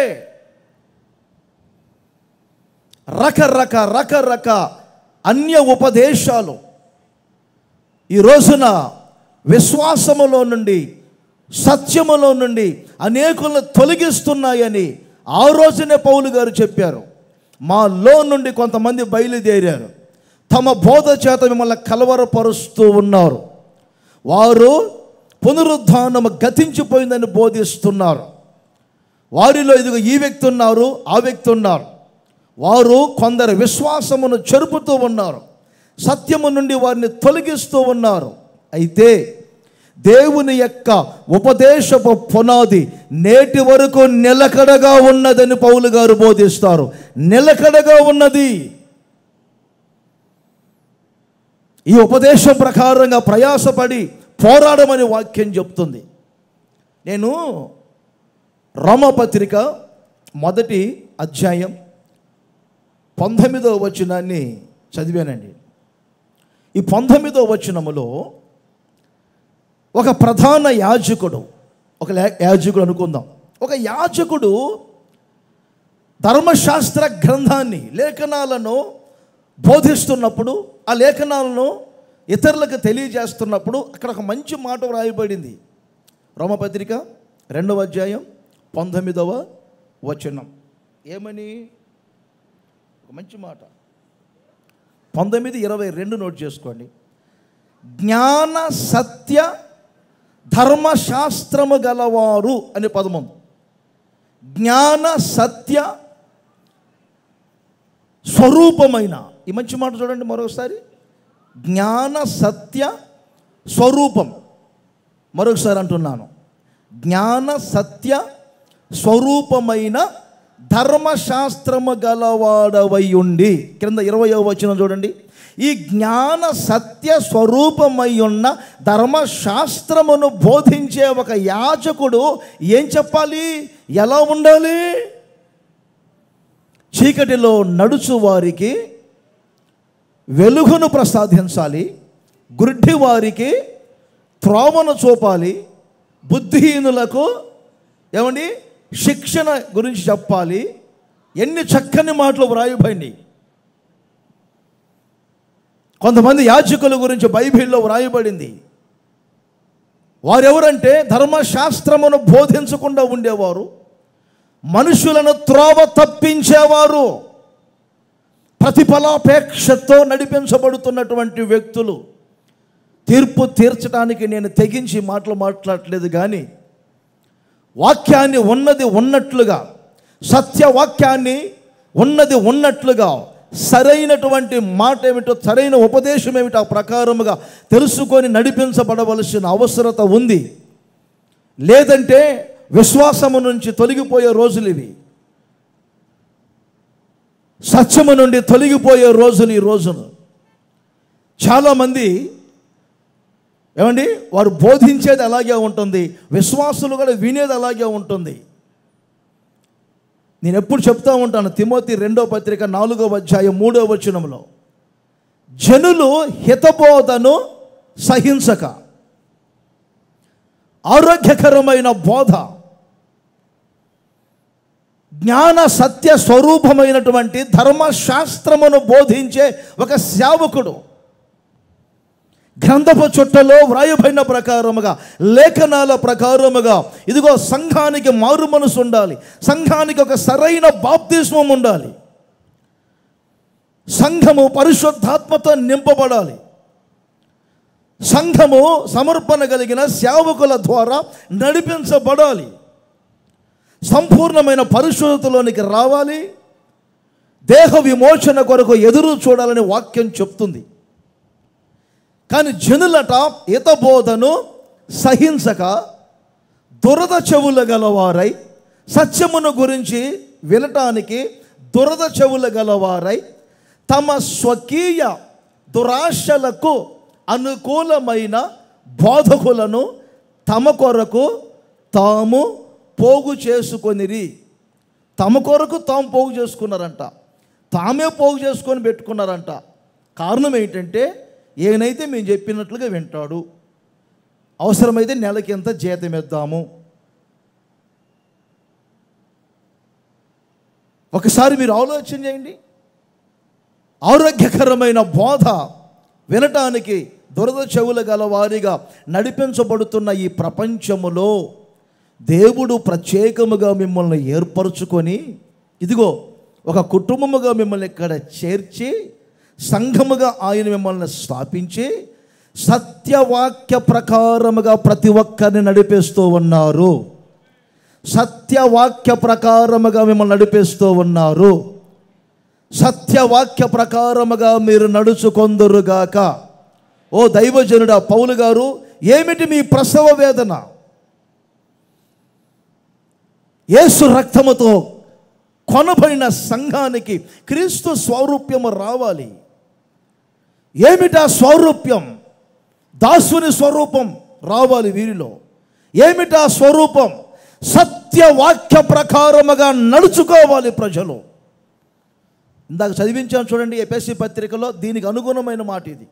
రకరక రకరక అన్య ఉపదేశాలు ఈ రోజున విశ్వాసములో నుండి సత్యములో నుండి అనేకులను తొలగిస్తున్నాయని ఆ రోజునే పౌలు గారు చెప్పారు మాలో నుండి కొంతమంది బయలుదేరారు తమ బోధ చేత మిమ్మల్ని కలవరపరుస్తూ ఉన్నారు వారు పునరుద్ధానము గతించిపోయిందని బోధిస్తున్నారు వారిలో ఇదిగో ఈ వ్యక్తి ఉన్నారు ఆ వ్యక్తి ఉన్నారు వారు కొందరు విశ్వాసమును చెరుపుతూ ఉన్నారు సత్యము నుండి వారిని తొలగిస్తూ ఉన్నారు అయితే దేవుని యొక్క ఉపదేశపు పునాది నేటి వరకు నిలకడగా ఉన్నదని పౌలు గారు బోధిస్తారు నిలకడగా ఉన్నది ఈ ఉపదేశం ప్రకారంగా ప్రయాసపడి పోరాడమని వాక్యం చెప్తుంది నేను రోమపత్రిక మొదటి అధ్యాయం పంతొమ్మిదవ వచనాన్ని చదివానండి ఈ పంతొమ్మిదవ వచనములో ఒక ప్రధాన యాజకుడు ఒక లే- యాజకుడు అనుకుందాం ఒక యాజకుడు ధర్మశాస్త్ర గ్రంథాన్ని లేఖనాలను బోధిస్తున్నప్పుడు ఆ లేఖనాలను ఇతరులకు తెలియజేస్తున్నప్పుడు అక్కడ ఒక మంచి మాట వ్రాయబడింది రోమపత్రిక రెండవ అధ్యాయం పంతొమ్మిదవ వచనం ఏమని ఒక మంచి మాట పంతొమ్మిది ఇరవై రెండు నోట్ చేసుకోండి జ్ఞాన సత్య ధర్మశాస్త్రము గలవారు అనే పదం ఉంది జ్ఞాన సత్య స్వరూపమైన ఈ మంచి మాట చూడండి మరొకసారి జ్ఞాన సత్య స్వరూపం మరొకసారి అంటున్నాను జ్ఞాన సత్య స్వరూపమైన ధర్మశాస్త్రము గలవాడవై ఉండి క్రింద ఇరవయో వచనం చూడండి ఈ జ్ఞాన సత్య స్వరూపమై ఉన్న ధర్మశాస్త్రమును బోధించే ఒక యాజకుడు ఏం చెప్పాలి ఎలా ఉండాలి చీకటిలో నడుచు వారికి వెలుగును ప్రసాదించాలి గుడ్డి వారికి త్రోవను చూపాలి బుద్ధిహీనులకు ఏమండి శిక్షణ గురించి చెప్పాలి ఎన్ని చక్కని మాటలు వ్రాయబడినాయి కొంతమంది యాజకుల గురించి బైబిల్లో వ్రాయబడింది వారెవరంటే ధర్మశాస్త్రమును బోధించకుండా ఉండేవారు మనుషులను త్రోవ తప్పించేవారు ప్రతిఫలాపేక్షతో నడిపించబడుతున్నటువంటి వ్యక్తులు తీర్పు తీర్చడానికి నేను తెగించి మాటలు మాట్లాడట్లేదు కానీ వాక్యాన్ని ఉన్నది ఉన్నట్లుగా సత్యవాక్యాన్ని ఉన్నది ఉన్నట్లుగా సరైనటువంటి మాట ఏమిటో సరైన ఉపదేశం ఏమిటో ఆ ప్రకారముగా తెలుసుకొని నడిపించబడవలసిన అవసరత ఉంది లేదంటే విశ్వాసము నుంచి తొలగిపోయే రోజులు ఇవి సత్యము నుండి తొలగిపోయే రోజులు ఈ రోజును చాలామంది ఏమండి వారు బోధించేది అలాగే ఉంటుంది విశ్వాసులు కూడా వినేది అలాగే ఉంటుంది నేను ఎప్పుడు చెప్తా ఉంటాను తిమోతి రెండో పత్రిక నాలుగో అధ్యాయం మూడో వచనంలో జనులు హితబోధను సహించక ఆరోగ్యకరమైన బోధ జ్ఞాన సత్య స్వరూపమైనటువంటి ధర్మశాస్త్రమును బోధించే ఒక సేవకుడు గ్రంథపు చుట్టలో వ్రాయబడిన ప్రకారముగా లేఖనాల ప్రకారముగా ఇదిగో సంఘానికి మారు మనసు ఉండాలి సంఘానికి ఒక సరైన బాప్తిస్మం ఉండాలి సంఘము పరిశుద్ధాత్మతో నింపబడాలి సంఘము సమర్పణ కలిగిన సేవకుల ద్వారా నడిపించబడాలి సంపూర్ణమైన పరిశుద్ధతలోనికి రావాలి దేహ విమోచన కొరకు ఎదురు చూడాలని వాక్యం చెప్తుంది కానీ జనులట హితబోధను సహించక దురద చెవుల గలవారై సత్యమును గురించి వినటానికి దురద చెవుల గలవారై తమ స్వకీయ దురాశలకు అనుకూలమైన బోధకులను తమ కొరకు తాము పోగు చేసుకొనిరి తమ కొరకు తాము పోగు చేసుకున్నారంట తామే పోగు చేసుకొని పెట్టుకున్నారంట కారణం ఏంటంటే ఏనైతే మేము చెప్పినట్లుగా వింటాడు అవసరమైతే నెలకి ఎంత జీతం ఇద్దాము ఒకసారి మీరు ఆలోచన చేయండి ఆరోగ్యకరమైన బోధ వినటానికి దురద చెవులు గల వారిగా నడిపించబడుతున్న ఈ ప్రపంచములో దేవుడు ప్రత్యేకముగా మిమ్మల్ని ఏర్పరచుకొని ఇదిగో ఒక కుటుంబముగా మిమ్మల్ని ఇక్కడ చేర్చి సంఘముగా ఆయన మిమ్మల్ని స్థాపించి సత్యవాక్య ప్రకారముగా ప్రతి ఒక్కరిని నడిపిస్తూ ఉన్నారు సత్యవాక్య ప్రకారముగా మిమ్మల్ని నడిపిస్తూ ఉన్నారు సత్యవాక్య ప్రకారముగా మీరు నడుచుకొందురుగాక ఓ దైవజనుడా పౌలు గారు ఏమిటి మీ ప్రసవ వేదన యేసు రక్తముతో కొనబడిన సంఘానికి క్రీస్తు స్వరూప్యము రావాలి ఏమిటా స్వరూప్యం దాసుని స్వరూపం రావాలి వీరిలో ఏమిటా స్వరూపం సత్యవాక్య ప్రకారముగా నడుచుకోవాలి ప్రజలు ఇందాక చదివించాను చూడండి ఎపిఎస్సి పత్రికలో దీనికి అనుగుణమైన మాట ఇది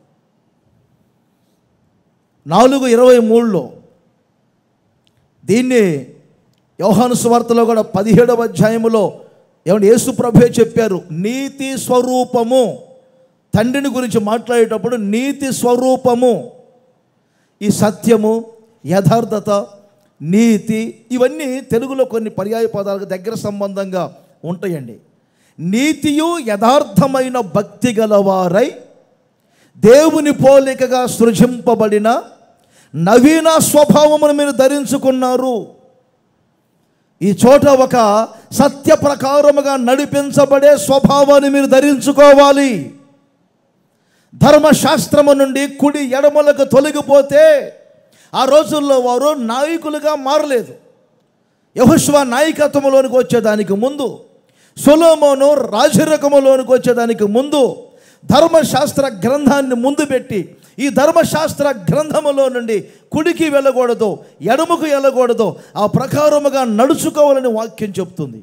నాలుగు ఇరవై మూడులో దీన్ని యోహాను సువార్తలో కూడా పదిహేడవ అధ్యాయములో ఏమంటే యేసు ప్రభే చెప్పారు నీతి స్వరూపము తండ్రిని గురించి మాట్లాడేటప్పుడు నీతి స్వరూపము ఈ సత్యము యథార్థత నీతి ఇవన్నీ తెలుగులో కొన్ని పర్యాయ పదాలకు దగ్గర సంబంధంగా ఉంటాయండి నీతియు యథార్థమైన భక్తి గలవారై దేవుని పోలికగా సృజింపబడిన నవీన స్వభావమును మీరు ధరించుకున్నారు ఈ చోట ఒక సత్య ప్రకారముగా నడిపించబడే స్వభావాన్ని మీరు ధరించుకోవాలి ధర్మశాస్త్రము నుండి కుడి ఎడమలకు తొలగిపోతే ఆ రోజుల్లో వారు నాయకులుగా మారలేదు యహుష్వ నాయకత్వంలోనికి వచ్చేదానికి ముందు సొలోమోను రాజరకములోనికి వచ్చేదానికి ముందు ధర్మశాస్త్ర గ్రంథాన్ని ముందు పెట్టి ఈ ధర్మశాస్త్ర గ్రంథములో నుండి కుడికి వెళ్ళకూడదు ఎడమకు వెళ్ళకూడదు ఆ ప్రకారముగా నడుచుకోవాలని వాక్యం చెప్తుంది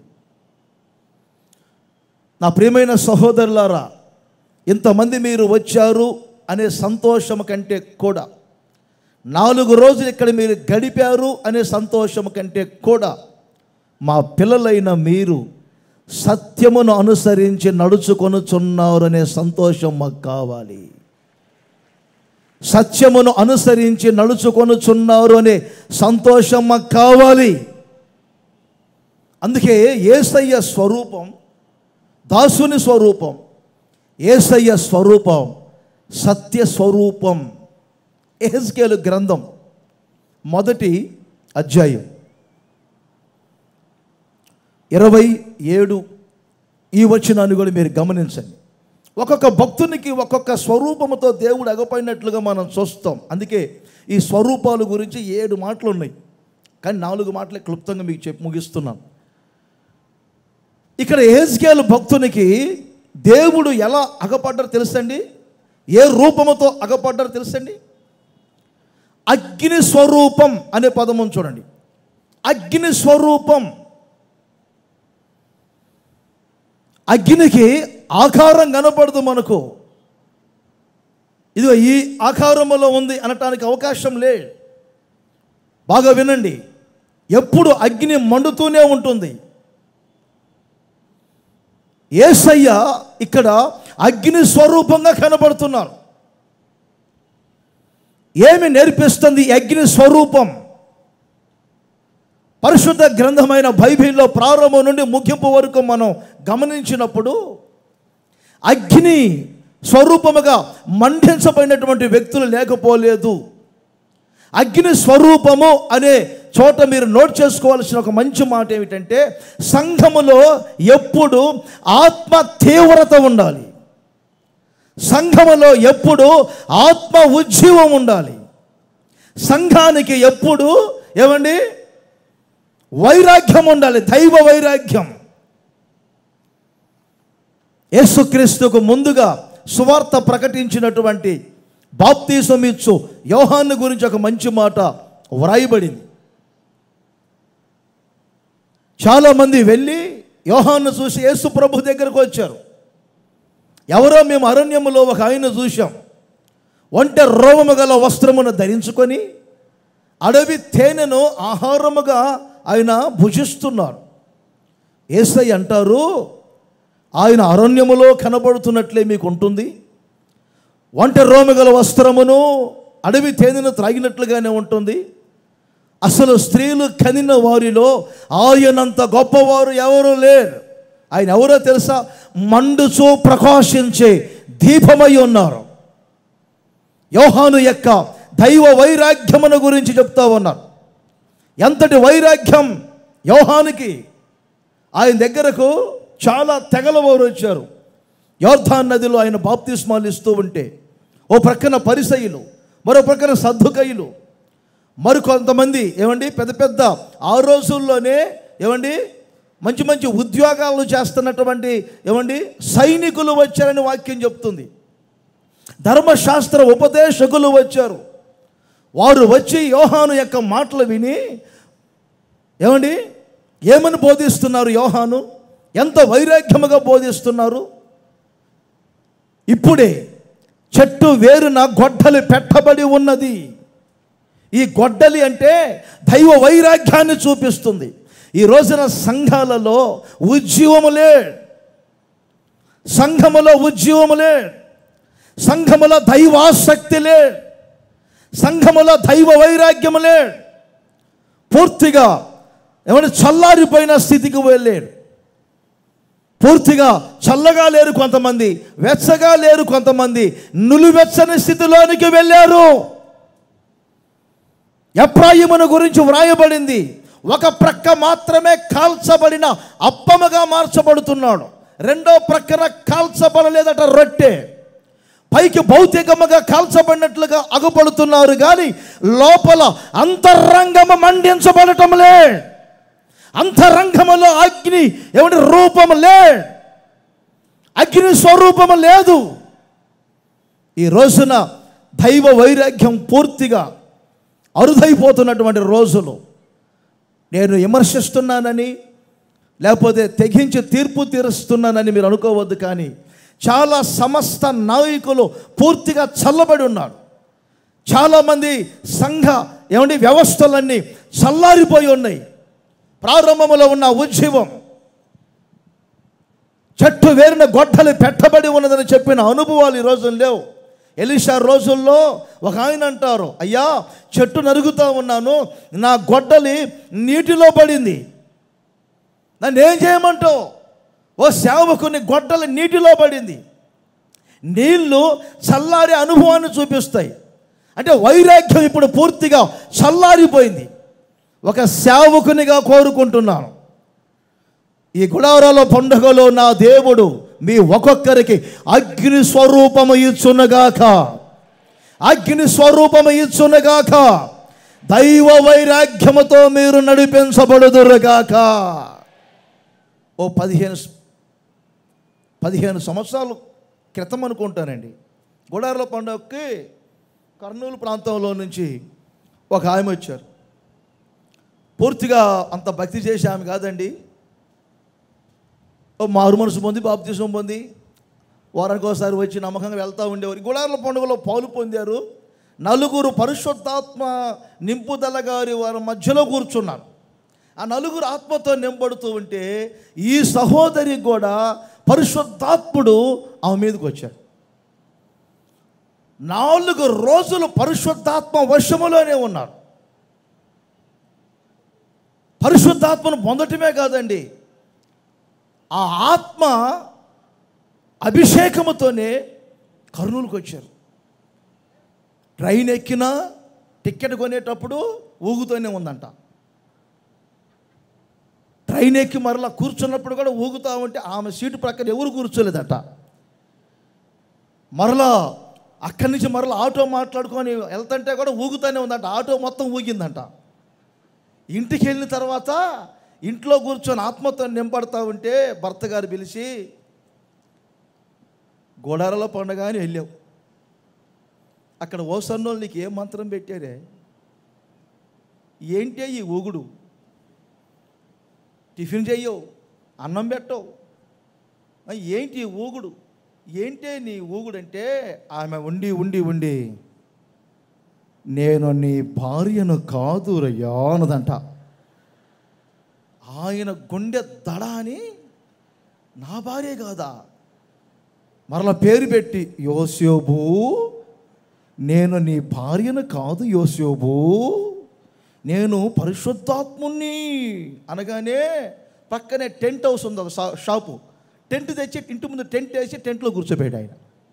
నా ప్రియమైన సహోదరులారా ఇంతమంది మీరు వచ్చారు అనే సంతోషం కంటే కూడా నాలుగు రోజులు ఇక్కడ మీరు గడిపారు అనే సంతోషం కంటే కూడా మా పిల్లలైన మీరు సత్యమును అనుసరించి నడుచుకొనుచున్నారు అనే సంతోషం మాకు కావాలి సత్యమును అనుసరించి నడుచుకొనుచున్నారు అనే సంతోషం మాకు కావాలి అందుకే ఏసయ్య స్వరూపం దాసుని స్వరూపం ఏసయ్య స్వరూపం సత్య స్వరూపం ఎహెస్కేలు గ్రంథం మొదటి అధ్యాయం ఇరవై ఏడు ఈ వచనాన్ని కూడా మీరు గమనించండి ఒక్కొక్క భక్తునికి ఒక్కొక్క స్వరూపముతో దేవుడు అగపడినట్లుగా మనం చూస్తాం అందుకే ఈ స్వరూపాల గురించి ఏడు మాటలు ఉన్నాయి కానీ నాలుగు మాటలే క్లుప్తంగా మీకు చెప్పి ముగిస్తున్నాను ఇక్కడ ఏజ్కేల్ భక్తునికి దేవుడు ఎలా అగపడ్డారో తెలుసండి ఏ రూపముతో అగపడ్డారో తెలుసండి అగ్ని స్వరూపం అనే పదమును చూడండి అగ్ని స్వరూపం అగ్నికి ఆకారం కనపడదు మనకు ఇదిగో ఈ ఆకారములో ఉంది అనటానికి అవకాశం లే బాగా వినండి ఎప్పుడు అగ్ని మండుతూనే ఉంటుంది ఏసయ్య ఇక్కడ అగ్ని స్వరూపంగా కనబడుతున్నారు ఏమి నేర్పిస్తుంది ఈ అగ్ని స్వరూపం పరిశుద్ధ గ్రంథమైన బైబిల్లో ప్రారంభం నుండి ముగింపు వరకు మనం గమనించినప్పుడు అగ్ని స్వరూపముగా మండించబడినటువంటి వ్యక్తులు లేకపోలేదు అగ్ని స్వరూపము అనే చోట మీరు నోట్ చేసుకోవాల్సిన ఒక మంచి మాట ఏమిటంటే సంఘములో ఎప్పుడు ఆత్మ తీవ్రత ఉండాలి సంఘములో ఎప్పుడు ఆత్మ ఉజ్జీవం ఉండాలి సంఘానికి ఎప్పుడు ఏమండి వైరాగ్యం ఉండాలి దైవ వైరాగ్యం యేసుక్రీస్తుకు ముందుగా సువార్త ప్రకటించినటువంటి బాప్తీసం ఇచ్చు యోహాను గురించి ఒక మంచి మాట వ్రాయబడింది చాలామంది వెళ్ళి యోహాను చూసి యేసు ప్రభు దగ్గరకు వచ్చారు ఎవరో మేము అరణ్యములో ఒక ఆయన చూశాం ఒంటె రోమము గల వస్త్రమును ధరించుకొని అడవి తేనెను ఆహారముగా ఆయన భుజిస్తున్నారు ఏసై అంటారు ఆయన అరణ్యములో కనబడుతున్నట్లే మీకు ఉంటుంది వంట రోమగల వస్త్రమును అడవి తేనెను త్రాగినట్లుగానే ఉంటుంది అసలు స్త్రీలు కనిన వారిలో ఆయనంత గొప్పవారు ఎవరు లేరు ఆయన ఎవరో తెలుసా మండుచూ ప్రకాశించే దీపమై ఉన్నారు యోహాను యొక్క దైవ వైరాగ్యమును గురించి చెప్తా ఉన్నారు ఎంతటి వైరాగ్యం యోహానికి ఆయన దగ్గరకు చాలా తెగల వారు వచ్చారు యోర్ధాన్ నదిలో ఆయన బాప్తిస్మాలు ఇస్తూ ఉంటే ఓ ప్రక్కన పరిసయులు మరో ప్రక్కన సద్దుకయ్యులు మరి కొంతమంది ఏమండి పెద్ద పెద్ద ఆ రోజుల్లోనే ఏమండి మంచి మంచి ఉద్యోగాలు చేస్తున్నటువంటి ఏమండి సైనికులు వచ్చారని వాక్యం చెప్తుంది ధర్మశాస్త్ర ఉపదేశకులు వచ్చారు వారు వచ్చి యోహాను యొక్క మాటలు విని ఏమండి ఏమని బోధిస్తున్నారు యోహాను ఎంత వైరాగ్యముగా బోధిస్తున్నారు ఇప్పుడే చెట్టు వేరున గొడ్డలి పెట్టబడి ఉన్నది ఈ గొడ్డలి అంటే దైవ వైరాగ్యాన్ని చూపిస్తుంది ఈ రోజున సంఘాలలో ఉద్యమములే సంఘములో ఉద్యమములే సంఘములో దైవాసక్తిలే సంఘములో దైవ వైరాగ్యములే పూర్తిగా ఏమంటే చల్లారిపోయిన స్థితికి వెళ్ళాడు పూర్తిగా చల్లగా లేరు కొంతమంది వెచ్చగా లేరు కొంతమంది నులివెచ్చని స్థితిలోనికి వెళ్ళారు ఎప్రాయిమును గురించి వ్రాయబడింది ఒక ప్రక్క మాత్రమే కాల్చబడిన అప్పముగా మార్చబడుతున్నాడు రెండో ప్రక్కన కాల్చబడలేదట రొట్టె పైకి భౌతికముగా కాల్చబడినట్లుగా అగుపడుతున్నారు కానీ లోపల అంతరంగము మండించబడటంలే అంతరంగములో అగ్ని ఏమంటే రూపము లే అగ్ని స్వరూపము లేదు ఈ రోజున దైవ వైరాగ్యం పూర్తిగా అరుదైపోతున్నటువంటి రోజులు నేను విమర్శిస్తున్నానని లేకపోతే తెగించి తీర్పు తీరుస్తున్నానని మీరు అనుకోవద్దు కానీ చాలా సమస్త నాయకులు పూర్తిగా చల్లబడి ఉన్నారు చాలామంది సంఘ ఏమండి వ్యవస్థలన్నీ చల్లారిపోయి ఉన్నాయి ప్రారంభంలో ఉన్న ఉజ్జీవం చెట్టు వేరిన గొడ్డలి పెట్టబడి ఉన్నదని చెప్పిన అనుభవాలు ఈ రోజులు లేవు ఎలిషా రోజుల్లో ఒక ఆయన అంటారు అయ్యా చెట్టు నరుగుతూ ఉన్నాను నా గొడ్డలి నీటిలో పడింది నన్ను ఏం చేయమంటావు ఓ సేవకుని గొడ్డలి నీటిలో పడింది నీళ్లు చల్లారి అనుభవాన్ని చూపిస్తాయి అంటే వైరాగ్యం ఇప్పుడు పూర్తిగా చల్లారిపోయింది ఒక సేవకునిగా కోరుకుంటున్నాను ఈ గుడారాల పండుగలో నా దేవుడు మీ ఒక్కొక్కరికి అగ్ని స్వరూపము ఇచ్చునగాక అగ్ని స్వరూపము ఇచ్చునగాక దైవ వైరాగ్యముతో మీరు నడిపించబడుదురుగాక ఓ పదిహేను పదిహేను సంవత్సరాలు క్రితం అనుకుంటానండి గుడారాల పండుగకి కర్నూలు ప్రాంతంలో నుంచి ఒక ఆమె వచ్చారు పూర్తిగా అంత భక్తి చేసే ఆమె కాదండి ఓ మారు మనసు పొంది బాప్తీసం పొంది వారానికి ఒకసారి వచ్చి నమ్మకంగా వెళ్తూ ఉండేవారు గుడార్ల పండుగలో పాలు పొందారు నలుగురు పరిశుద్ధాత్మ నింపుదల గారి వారి మధ్యలో కూర్చున్నారు ఆ నలుగురు ఆత్మతో నింపడుతూ ఉంటే ఈ సహోదరి కూడా పరిశుద్ధాత్ముడు ఆమె మీదకి వచ్చాడు నాలుగు రోజులు పరిశుద్ధాత్మ వశములోనే ఉన్నారు పరిశుద్ధాత్మను పొందటమే కాదండి ఆ ఆత్మ అభిషేకముతోనే కర్నూలుకు వచ్చారు ట్రైన్ ఎక్కినా టికెట్ కొనేటప్పుడు ఊగుతూనే ఉందంట ట్రైన్ ఎక్కి మరలా కూర్చున్నప్పుడు కూడా ఊగుతా ఉంటే ఆమె సీటు ప్రక్కన ఎవరు కూర్చోలేదట మరలా అక్కడి నుంచి మరలా ఆటో మాట్లాడుకొని వెళ్తుంటే కూడా ఊగుతూనే ఉందంట ఆటో మొత్తం ఊగిందంట ఇంటికి వెళ్ళిన తర్వాత ఇంట్లో కూర్చొని ఆత్మతో నింపడతా ఉంటే భర్త గారు పిలిచి గోడారలో పండగ అని వెళ్ళావు అక్కడ ఓసన్నోళ్ళు నీకు ఏం మంత్రం పెట్టారే ఏంటి ఈ ఊగుడు టిఫిన్ చెయ్యవు అన్నం పెట్టవు ఆ, ఏంటి ఈ ఊగుడు ఏంటే నీ ఊగుడంటే ఆమె ఉండి ఉండి ఉండి నేను నీ భార్యను కాదు రయ్యా అన్నదంట ఆయన గుండె దడ అని నా భార్య కాదా మరలా పేరు పెట్టి యోసేబు నేను నీ భార్యను కాదు యోసేబు నేను పరిశుద్ధాత్ముని అనగానే పక్కనే టెంట్ హౌస్ ఉంది ఒక షా- షాపు టెంట్ తెచ్చి ఇంటి ముందు టెంట్ వేసి టెంట్లో కూర్చోబెట్టాడు ఆయన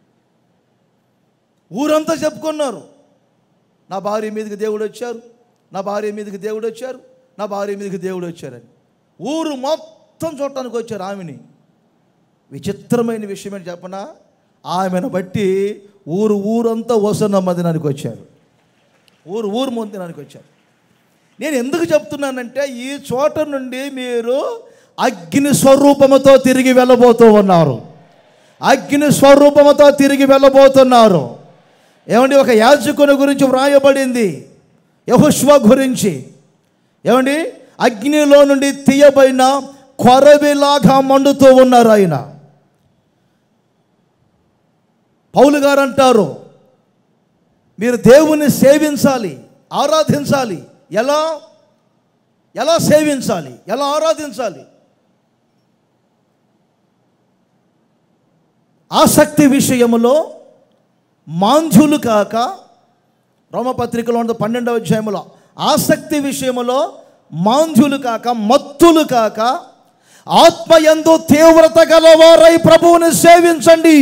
ఊరంతా చెప్పుకున్నారు నా భార్య మీదకి దేవుడు వచ్చారు నా భార్య మీదకి దేవుడు వచ్చారు నా భార్య మీదకి దేవుడు వచ్చారని ఊరు మొత్తం చూడటానికి వచ్చారు ఆమెని విచిత్రమైన విషయం ఏంటి చెప్పనా ఆమెను బట్టి ఊరు ఊరంతా వసన్న మదినానికి వచ్చారు ఊరు ఊరు మొందినానికి వచ్చారు నేను ఎందుకు చెప్తున్నానంటే ఈ చోట నుండి మీరు అగ్ని స్వరూపముతో తిరిగి వెళ్ళబోతూ ఉన్నారు అగ్ని స్వరూపముతో తిరిగి వెళ్ళబోతున్నారు ఏమండి ఒక యాజకుని గురించి వ్రాయబడింది యహుష్వ గురించి ఏమండి అగ్నిలో నుండి తీయబడిన కొరవిలాగా మండుతూ ఉన్నారు ఆయన పౌలు గారు అంటారు మీరు దేవుని సేవించాలి ఆరాధించాలి ఎలా ఎలా సేవించాలి ఎలా ఆరాధించాలి ఆసక్తి విషయములో మాంఝులు కాక రోమపత్రికలో ఉన్న పన్నెండవ అధ్యాయములో ఆసక్తి విషయములో మాంఝులు కాక మత్తులు కాక ఆత్మయందు తీవ్రత గలవారై ప్రభువుని సేవించండి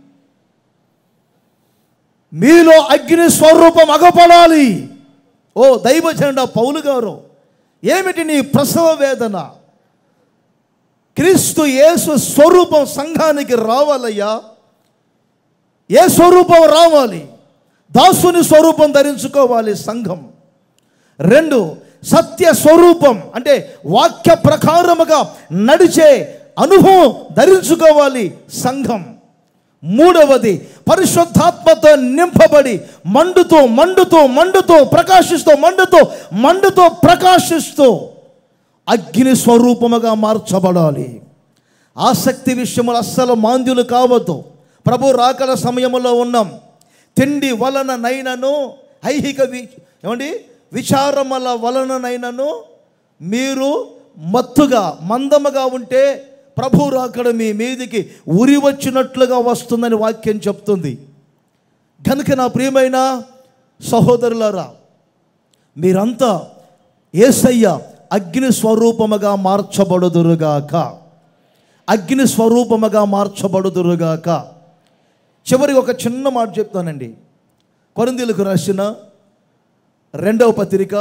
మీలో అగ్ని స్వరూపం అగపడాలి ఓ దైవజనుడ పౌలు గారు ఏమిటి నీ ప్రసవ వేదన క్రీస్తు యేసు స్వరూపం సంఘానికి రావాలయ్యా ఏ స్వరూపం రావాలి దాసుని స్వరూపం ధరించుకోవాలి సంఘం రెండు సత్య స్వరూపం అంటే వాక్య ప్రకారముగా నడిచే అనుభవం ధరించుకోవాలి సంఘం మూడవది పరిశుద్ధాత్మతో నింపబడి మండుతూ మండుతూ మండుతూ ప్రకాశిస్తూ మండుతూ మండుతూ ప్రకాశిస్తూ అగ్ని స్వరూపముగా మార్చబడాలి ఆసక్తి విషయములు అస్సలు మాంద్యులు కావద్దు ప్రభు రాకల సమయంలో ఉన్నాం తిండి వలన నైనను ఐహిక వి ఏమండి విచారముల వలననైనను మీరు మత్తుగా మందముగా ఉంటే ప్రభు రాకడ మీ మీదికి ఉరి వచ్చినట్లుగా వస్తుందని వాక్యం చెప్తుంది కనుక నా ప్రియమైన సహోదరులారా మీరంతా ఏసయ్య అగ్ని స్వరూపముగా మార్చబడుదురుగాక అగ్ని స్వరూపముగా మార్చబడుదురుగాక చివరి ఒక చిన్న మాట చెప్తానండి కొరిందీలకు రాసిన రెండవ పత్రిక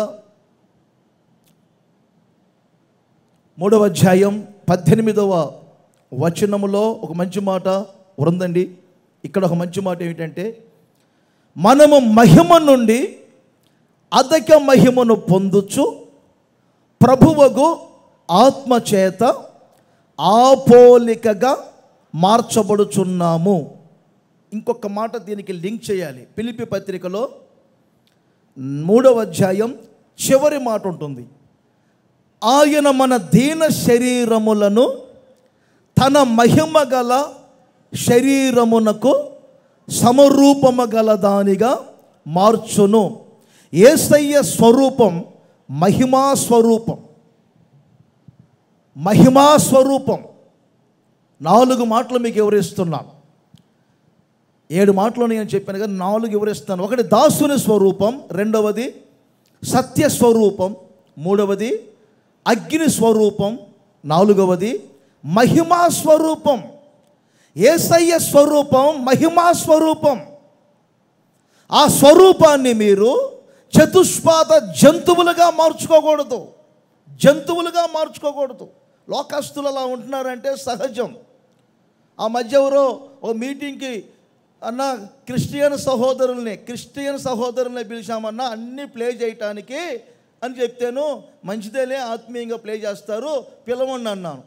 మూడవ అధ్యాయం పద్దెనిమిదవ వచనములో ఒక మంచి మాట ఉందండి ఇక్కడ ఒక మంచి మాట ఏమిటంటే మనము మహిమ నుండి అధిక మహిమను పొందుచు ప్రభువగు ఆత్మచేత ఆపోలికగా మార్చబడుచున్నాము ఇంకొక మాట దీనికి లింక్ చేయాలి పిలిపి పత్రికలో మూడవ అధ్యాయం చివరి మాట ఉంటుంది ఆయన మన దీన శరీరములను తన మహిమ గల శరీరమునకు సమరూపము గల దానిగా మార్చును ఏసయ్య స్వరూపం మహిమా స్వరూపం మహిమా స్వరూపం నాలుగు మాటలు మీకు వివరిస్తున్నాను ఏడు మాటలు నేను చెప్పాను కదా నాలుగు వివరిస్తాను ఒకటి దాసుని స్వరూపం రెండవది సత్య స్వరూపం మూడవది అగ్ని స్వరూపం నాలుగవది మహిమా స్వరూపం ఏసయ్య స్వరూపం మహిమా స్వరూపం ఆ స్వరూపాన్ని మీరు చతుష్పాద జంతువులుగా మార్చుకోకూడదు జంతువులుగా మార్చుకోకూడదు లోకస్తులు అలా ఉంటున్నారంటే సహజం ఆ మధ్య ఎవరో ఓ మీటింగ్కి అన్న క్రిస్టియన్ సహోదరుల్ని క్రిస్టియన్ సహోదరుల్ని పిలిచామన్నా అన్నీ ప్లే చేయటానికి అని చెప్తాను మంచిదేలే ఆత్మీయంగా ప్లే చేస్తారు పిలవండి అన్నాను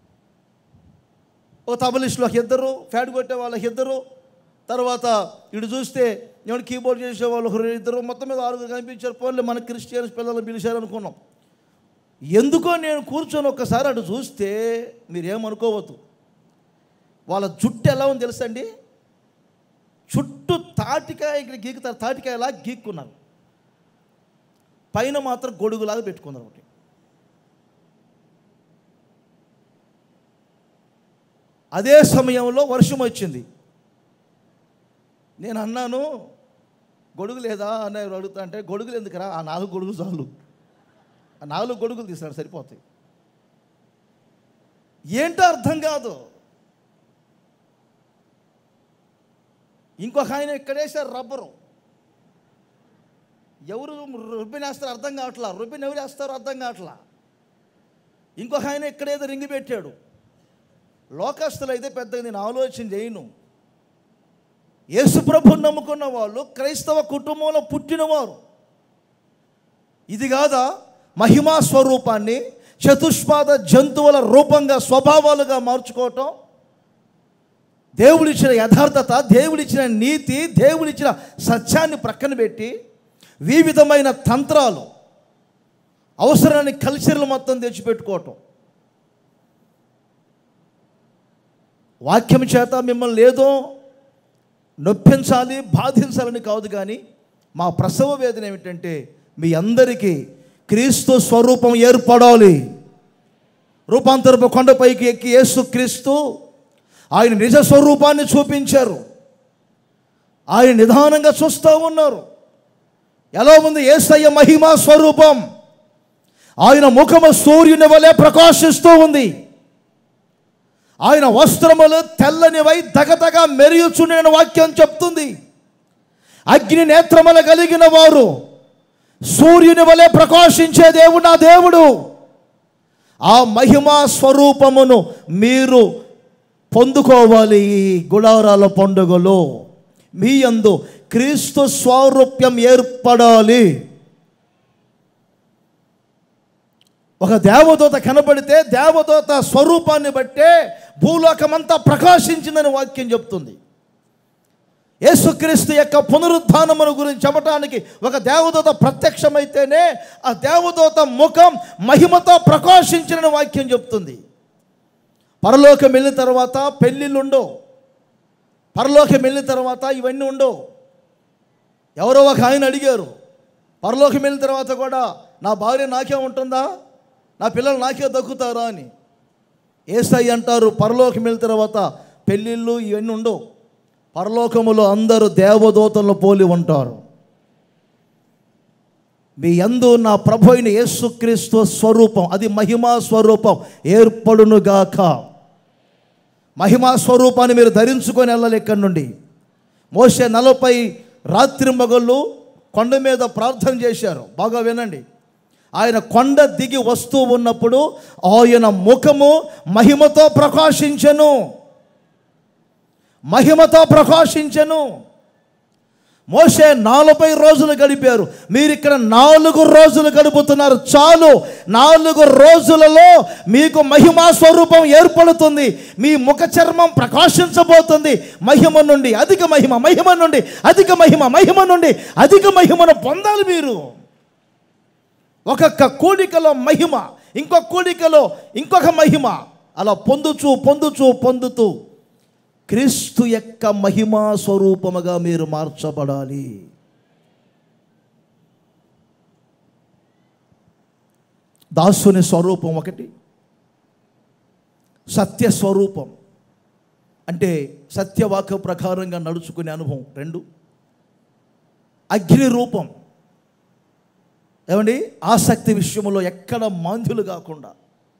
ఓ తబలిస్టులు ఒక ఇద్దరు ఫ్యాడ్ కొట్టే వాళ్ళకి ఇద్దరు తర్వాత ఇటు చూస్తే ఎవరు కీబోర్డ్ చేసే వాళ్ళు ఒకరు ఇద్దరు మొత్తం మీద ఆరుగురు కనిపించారు పోలే మన క్రిస్టియన్స్ పిల్లలు పిలిచారు అనుకున్నాం ఎందుకో నేను కూర్చొని ఒక్కసారి అటు చూస్తే మీరేమనుకోవద్దు వాళ్ళ జుట్టు ఎలా ఉంది తెలుసండి చుట్టూ తాటికాయ ఇక్కడ గీకుతారు తాటికాయలా గీక్కున్నారు పైన మాత్రం గొడుగులాగా పెట్టుకున్నారు ఒకటి అదే సమయంలో వర్షం వచ్చింది నేను అన్నాను గొడుగు లేదా అని అడుగుతా అంటే గొడుగులు ఎందుకురా ఆ నాలుగు గొడుగులు చాలు ఆ నాలుగు గొడుగులు తీసినాడు సరిపోతాయి ఏంటో అర్థం కాదు ఇంకొక ఆయన ఇక్కడేసారు రబ్బరు ఎవరు రుబ్బిని వేస్తారో అర్థం కావట్లా రుబ్బిని ఎవరు వేస్తారో అర్థం కావట్లా ఇంకొక ఆయన ఇక్కడేదో రింగి పెట్టాడు లోకస్తులు అయితే పెద్దగా నేను ఆలోచన చేయను యేసుప్రభు నమ్ముకున్న వాళ్ళు క్రైస్తవ కుటుంబంలో పుట్టినవారు ఇది కాదా మహిమా స్వరూపాన్ని చతుష్పాద జంతువుల రూపంగా స్వభావాలుగా మార్చుకోవటం దేవుడిచ్చిన యథార్థత దేవుడిచ్చిన నీతి దేవుడిచ్చిన సత్యాన్ని ప్రక్కన పెట్టి వివిధమైన తంత్రాలు అవసరాన్ని కల్చర్లు మొత్తం తెచ్చిపెట్టుకోవటం వాక్యం చేత మిమ్మల్ని లేదో నొప్పించాలి బాధించాలని కాదు కానీ మా ప్రసవ వేదన ఏమిటంటే మీ అందరికీ క్రీస్తు స్వరూపం ఏర్పడాలి రూపాంతరపు కొండపైకి ఎక్కి యేసు క్రీస్తు ఆయన నిజ స్వరూపాన్ని చూపించారు ఆయన నిదానంగా చూస్తూ ఉన్నారు ఎలా ఉంది ఏసయ్య మహిమా స్వరూపం ఆయన ముఖము సూర్యుని వలె ప్రకాశిస్తూ ఉంది ఆయన వస్త్రములు తెల్లనివై దగదగ మెరియుచుండిన వాక్యం చెప్తుంది అగ్ని నేత్రములు కలిగిన వారు సూర్యుని వలె ప్రకాశించే దేవుడు నా దేవుడు ఆ మహిమా స్వరూపమును మీరు పొందుకోవాలి ఈ గుడారాల పండుగలో మీ యందు క్రీస్తు స్వారూప్యం ఏర్పడాలి ఒక దేవదూత కనబడితే దేవదూత స్వరూపాన్ని బట్టే భూలోకమంతా ప్రకాశించిందని వాక్యం చెప్తుంది యేసుక్రీస్తు యొక్క పునరుద్ధానమును గురించి చెప్పటానికి ఒక దేవదూత ప్రత్యక్షమైతేనే ఆ దేవదూత ముఖం మహిమతో ప్రకాశించిన వాక్యం చెప్తుంది పరలోకం వెళ్ళిన తర్వాత పెళ్ళిళ్ళు ఉండవు పరలోకం వెళ్ళిన తర్వాత ఇవన్నీ ఉండవు ఎవరో ఒక ఆయన అడిగారు పరలోకం వెళ్ళిన తర్వాత కూడా నా భార్య నాకే ఉంటుందా నా పిల్లలు నాకే దక్కుతారా అని ఏసై అంటారు పరలోకం వెళ్ళిన తర్వాత పెళ్ళిళ్ళు ఇవన్నీ ఉండవు పరలోకములో అందరూ దేవదూతలను పోలి ఉంటారు మీ యందు నా ప్రభు అయిన యేసుక్రీస్తు స్వరూపం అది మహిమా స్వరూపం ఏర్పడునుగాక మహిమా స్వరూపాన్ని మీరు ధరించుకొని వెళ్ళాలి ఇక్కడి నుండి మోసే నలభై రాత్రి మగళ్ళు కొండ మీద ప్రార్థన చేశారు బాగా వినండి ఆయన కొండ దిగి వస్తూ ఉన్నప్పుడు ఆయన ముఖము మహిమతో ప్రకాశించెను మహిమతో ప్రకాశించెను మోసే నలభై రోజులు గడిపారు మీరు ఇక్కడ నాలుగు రోజులు గడుపుతున్నారు చాలు నాలుగు రోజులలో మీకు మహిమా స్వరూపం ఏర్పడుతుంది మీ ముఖ చర్మం ప్రకాశించబోతుంది మహిమ నుండి అధిక మహిమ మహిమ నుండి అధిక మహిమ మహిమ నుండి అధిక మహిమను పొందాలి మీరు ఒక్కొక్క కూడికలో మహిమ ఇంకొక కూడికలో ఇంకొక మహిమ అలా పొందుచూ పొందుచూ పొందుతూ క్రీస్తు యొక్క మహిమా స్వరూపముగా మీరు మార్చబడాలి దాసుని స్వరూపం ఒకటి సత్య స్వరూపం అంటే సత్యవాక్య ప్రకారంగా నడుచుకునే అనుభవం రెండు అగ్ని రూపం ఏమండి ఆసక్తి విషయంలో ఎక్కడ మాంద్యులు కాకుండా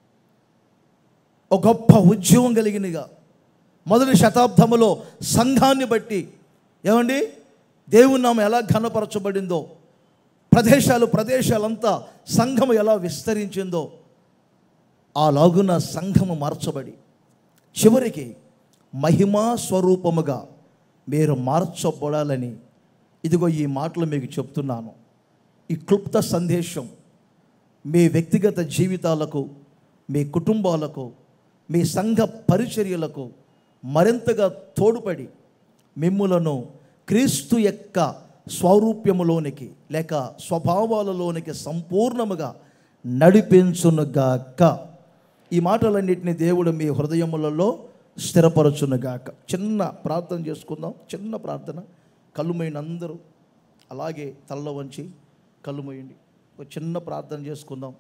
ఒక గొప్ప ఉద్యమం కలిగినగా మొదటి శతాబ్దములో సంఘాన్ని బట్టి ఏమండి దేవుని నామం ఎలా ఘనపరచబడిందో ప్రదేశాలు ప్రదేశాలంతా సంఘము ఎలా విస్తరించిందో ఆ లాగున సంఘము మార్చబడి చివరికి మహిమా స్వరూపముగా మీరు మార్చబడాలని ఇదిగో ఈ మాటలు మీకు చెప్తున్నాను ఈ క్లుప్త సందేశం మీ వ్యక్తిగత జీవితాలకు మీ కుటుంబాలకు మీ సంఘ పరిచర్యలకు మరింతగా తోడ్పడి మిమ్ములను క్రీస్తు యొక్క స్వరూప్యములోనికి లేక స్వభావాలలోనికి సంపూర్ణముగా నడిపించునుగాక ఈ మాటలన్నింటినీ దేవుడు మీ హృదయములలో స్థిరపరచునుగాక చిన్న ప్రార్థన చేసుకుందాం చిన్న ప్రార్థన కళ్ళు మూయండి అందరూ అలాగే తలలో వంచి కళ్ళు మూయండి ఒక చిన్న ప్రార్థన చేసుకుందాం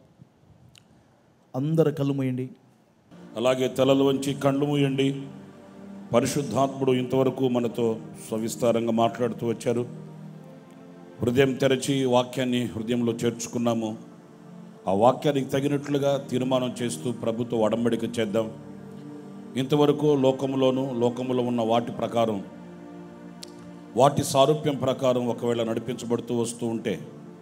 అందరు కళ్ళు మూయండి అలాగే తలలు వంచి కళ్ళు మూయండి పరిశుద్ధాత్ముడు ఇంతవరకు మనతో సవిస్తారంగా మాట్లాడుతూ వచ్చారు హృదయం తెరచి వాక్యాన్ని హృదయంలో చేర్చుకున్నాము ఆ వాక్యానికి తగినట్లుగా తీర్మానం చేస్తూ ప్రభుత్వ ఒడంబడిక చేద్దాం ఇంతవరకు లోకములోను లోకములో ఉన్న వాటి ప్రకారం వాటి సారూప్యం ప్రకారం ఒకవేళ నడిపించబడుతూ వస్తూ ఉంటే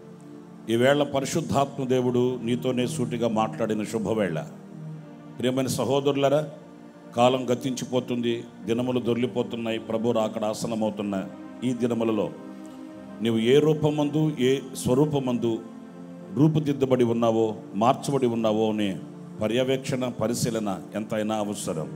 ఈవేళ పరిశుద్ధాత్మ దేవుడు నీతోనే సూటిగా మాట్లాడిన శుభవేళ ప్రియమైన సహోదరులరా కాలం గతించిపోతుంది దినములు దొర్లిపోతున్నాయి ప్రభు రాకడ ఆసనమవుతున్న ఈ దినములలో నీవు ఏ రూపమందు ఏ స్వరూపమందు రూపుదిద్దబడి ఉన్నావో మార్చబడి ఉన్నావో అనే పర్యవేక్షణ పరిశీలన ఎంతైనా అవసరం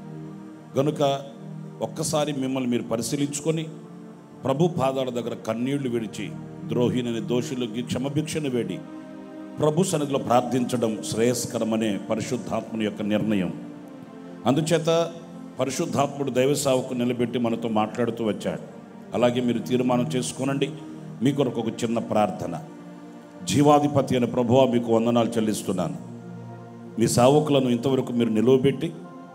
గనుక ఒక్కసారి మిమ్మల్ని మీరు పరిశీలించుకొని ప్రభు పాదాల దగ్గర కన్నీళ్లు విడిచి ద్రోహిని దోషులకి క్షమభిక్షను వేడి ప్రభు సన్నిధిలో ప్రార్థించడం శ్రేయస్కరమనే పరిశుద్ధాత్ముని యొక్క నిర్ణయం అందుచేత పరిశుద్ధాత్ముడు దైవ సావుకు నిలబెట్టి మనతో మాట్లాడుతూ వచ్చాడు అలాగే మీరు తీర్మానం చేసుకోనండి మీ కొరకు ఒక చిన్న ప్రార్థన జీవాధిపతి అయిన ప్రభువా మీకు వందనాలు చెల్లిస్తున్నాను మీ సావకులను ఇంతవరకు మీరు నిలువబెట్టి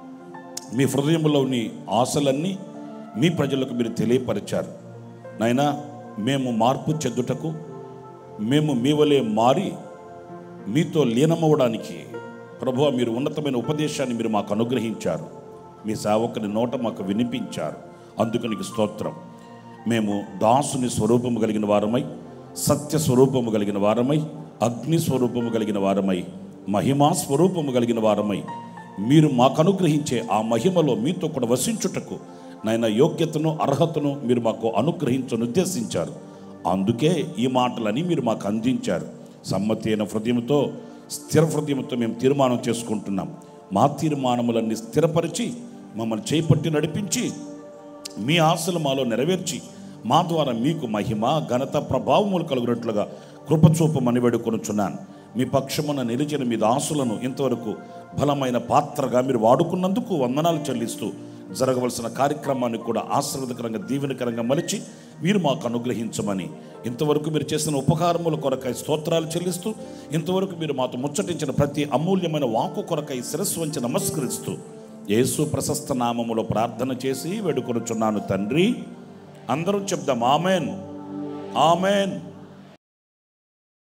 మీ హృదయంలోని ఆశలన్నీ మీ ప్రజలకు మీరు తెలియపరిచారు నాయనా మేము మార్పు చెందుటకు మేము మీ వలె మారి మీతో లీనమవడానికి ప్రభు మీరు ఉన్నతమైన ఉపదేశాన్ని మీరు మాకు అనుగ్రహించారు మీ సేవకుని నోట మాకు వినిపించారు అందుకు నీకు స్తోత్రం మేము దాసుని స్వరూపము కలిగిన వారమై సత్య స్వరూపము కలిగిన వారమై అగ్ని స్వరూపము కలిగిన వారమై మహిమా స్వరూపము కలిగిన వారమై మీరు మాకు అనుగ్రహించే ఆ మహిమలో మీతో కూడా వసించుటకు నాయన యోగ్యతను అర్హతను మీరు మాకు అనుగ్రహించను ఉద్దేశించారు అందుకే ఈ మాటలని మీరు మాకు అందించారు సమ్మతి అయిన హృదయంతో స్థిర హృదయంతో మేము తీర్మానం చేసుకుంటున్నాం మా తీర్మానములన్నీ స్థిరపరిచి మమ్మల్ని చేపట్టి నడిపించి మీ ఆశలు మాలో నెరవేర్చి మా ద్వారా మీకు మహిమ ఘనత ప్రభావములు కలుగునట్లుగా కృపచూపమని వేడుకొనుచున్నాను మీ పక్షమున నిలిచిన మీ దాసులను ఇంతవరకు బలమైన పాత్రగా మీరు వాడుకున్నందుకు వందనాలు చెల్లిస్తూ జరగవలసిన కార్యక్రమాన్ని కూడా ఆశీర్వదకరంగా దీవెనకరంగా మలిచి మీరు మాకు అనుగ్రహించమని ఇంతవరకు మీరు చేసిన ఉపకారముల కొరకై స్తోత్రాలు చెల్లిస్తూ ఇంతవరకు మీరు మాతో ముచ్చటించిన ప్రతి అమూల్యమైన వాకు కొరకై శిరస్సు వంచి నమస్కరిస్తూ యేసు ప్రశస్త నామములో ప్రార్థన చేసి వేడుకొనుచున్నాను తండ్రి అందరూ చెప్దాం ఆమెన్ ఆమెన్